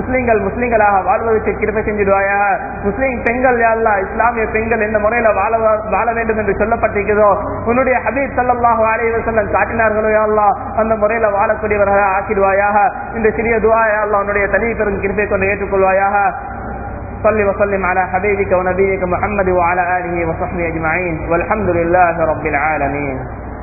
முஸ்லிம்கள் முஸ்லிம்களாக வாழ்வதற்கு கிருபை செஞ்சிடுவாயாக முஸ்லிம் பெண்கள் யாழ்லா இஸ்லாமிய பெண்கள் எந்த முறையில வாழ வாழ வேண்டும் என்று சொல்லப்பட்டிருக்கிறதோ உன்னுடைய ஹபீப் சல்லாஹு அலைஹி வஸல்லம் காட்டினார்களோ யாழ்லா அந்த முறையில வாழக்கூடியவர்களாக ஆக்கிடுவாயாக இந்த சிறிய துவா யாழ்லா உன்னுடைய தனி பெரும் கிருபை கொண்டு ஏற்றுக்கொள்வாயாக صل وسلم على حبيبك ونبيك محمد وعلى آله وصحبه أجمعين والحمد لله رب العالمين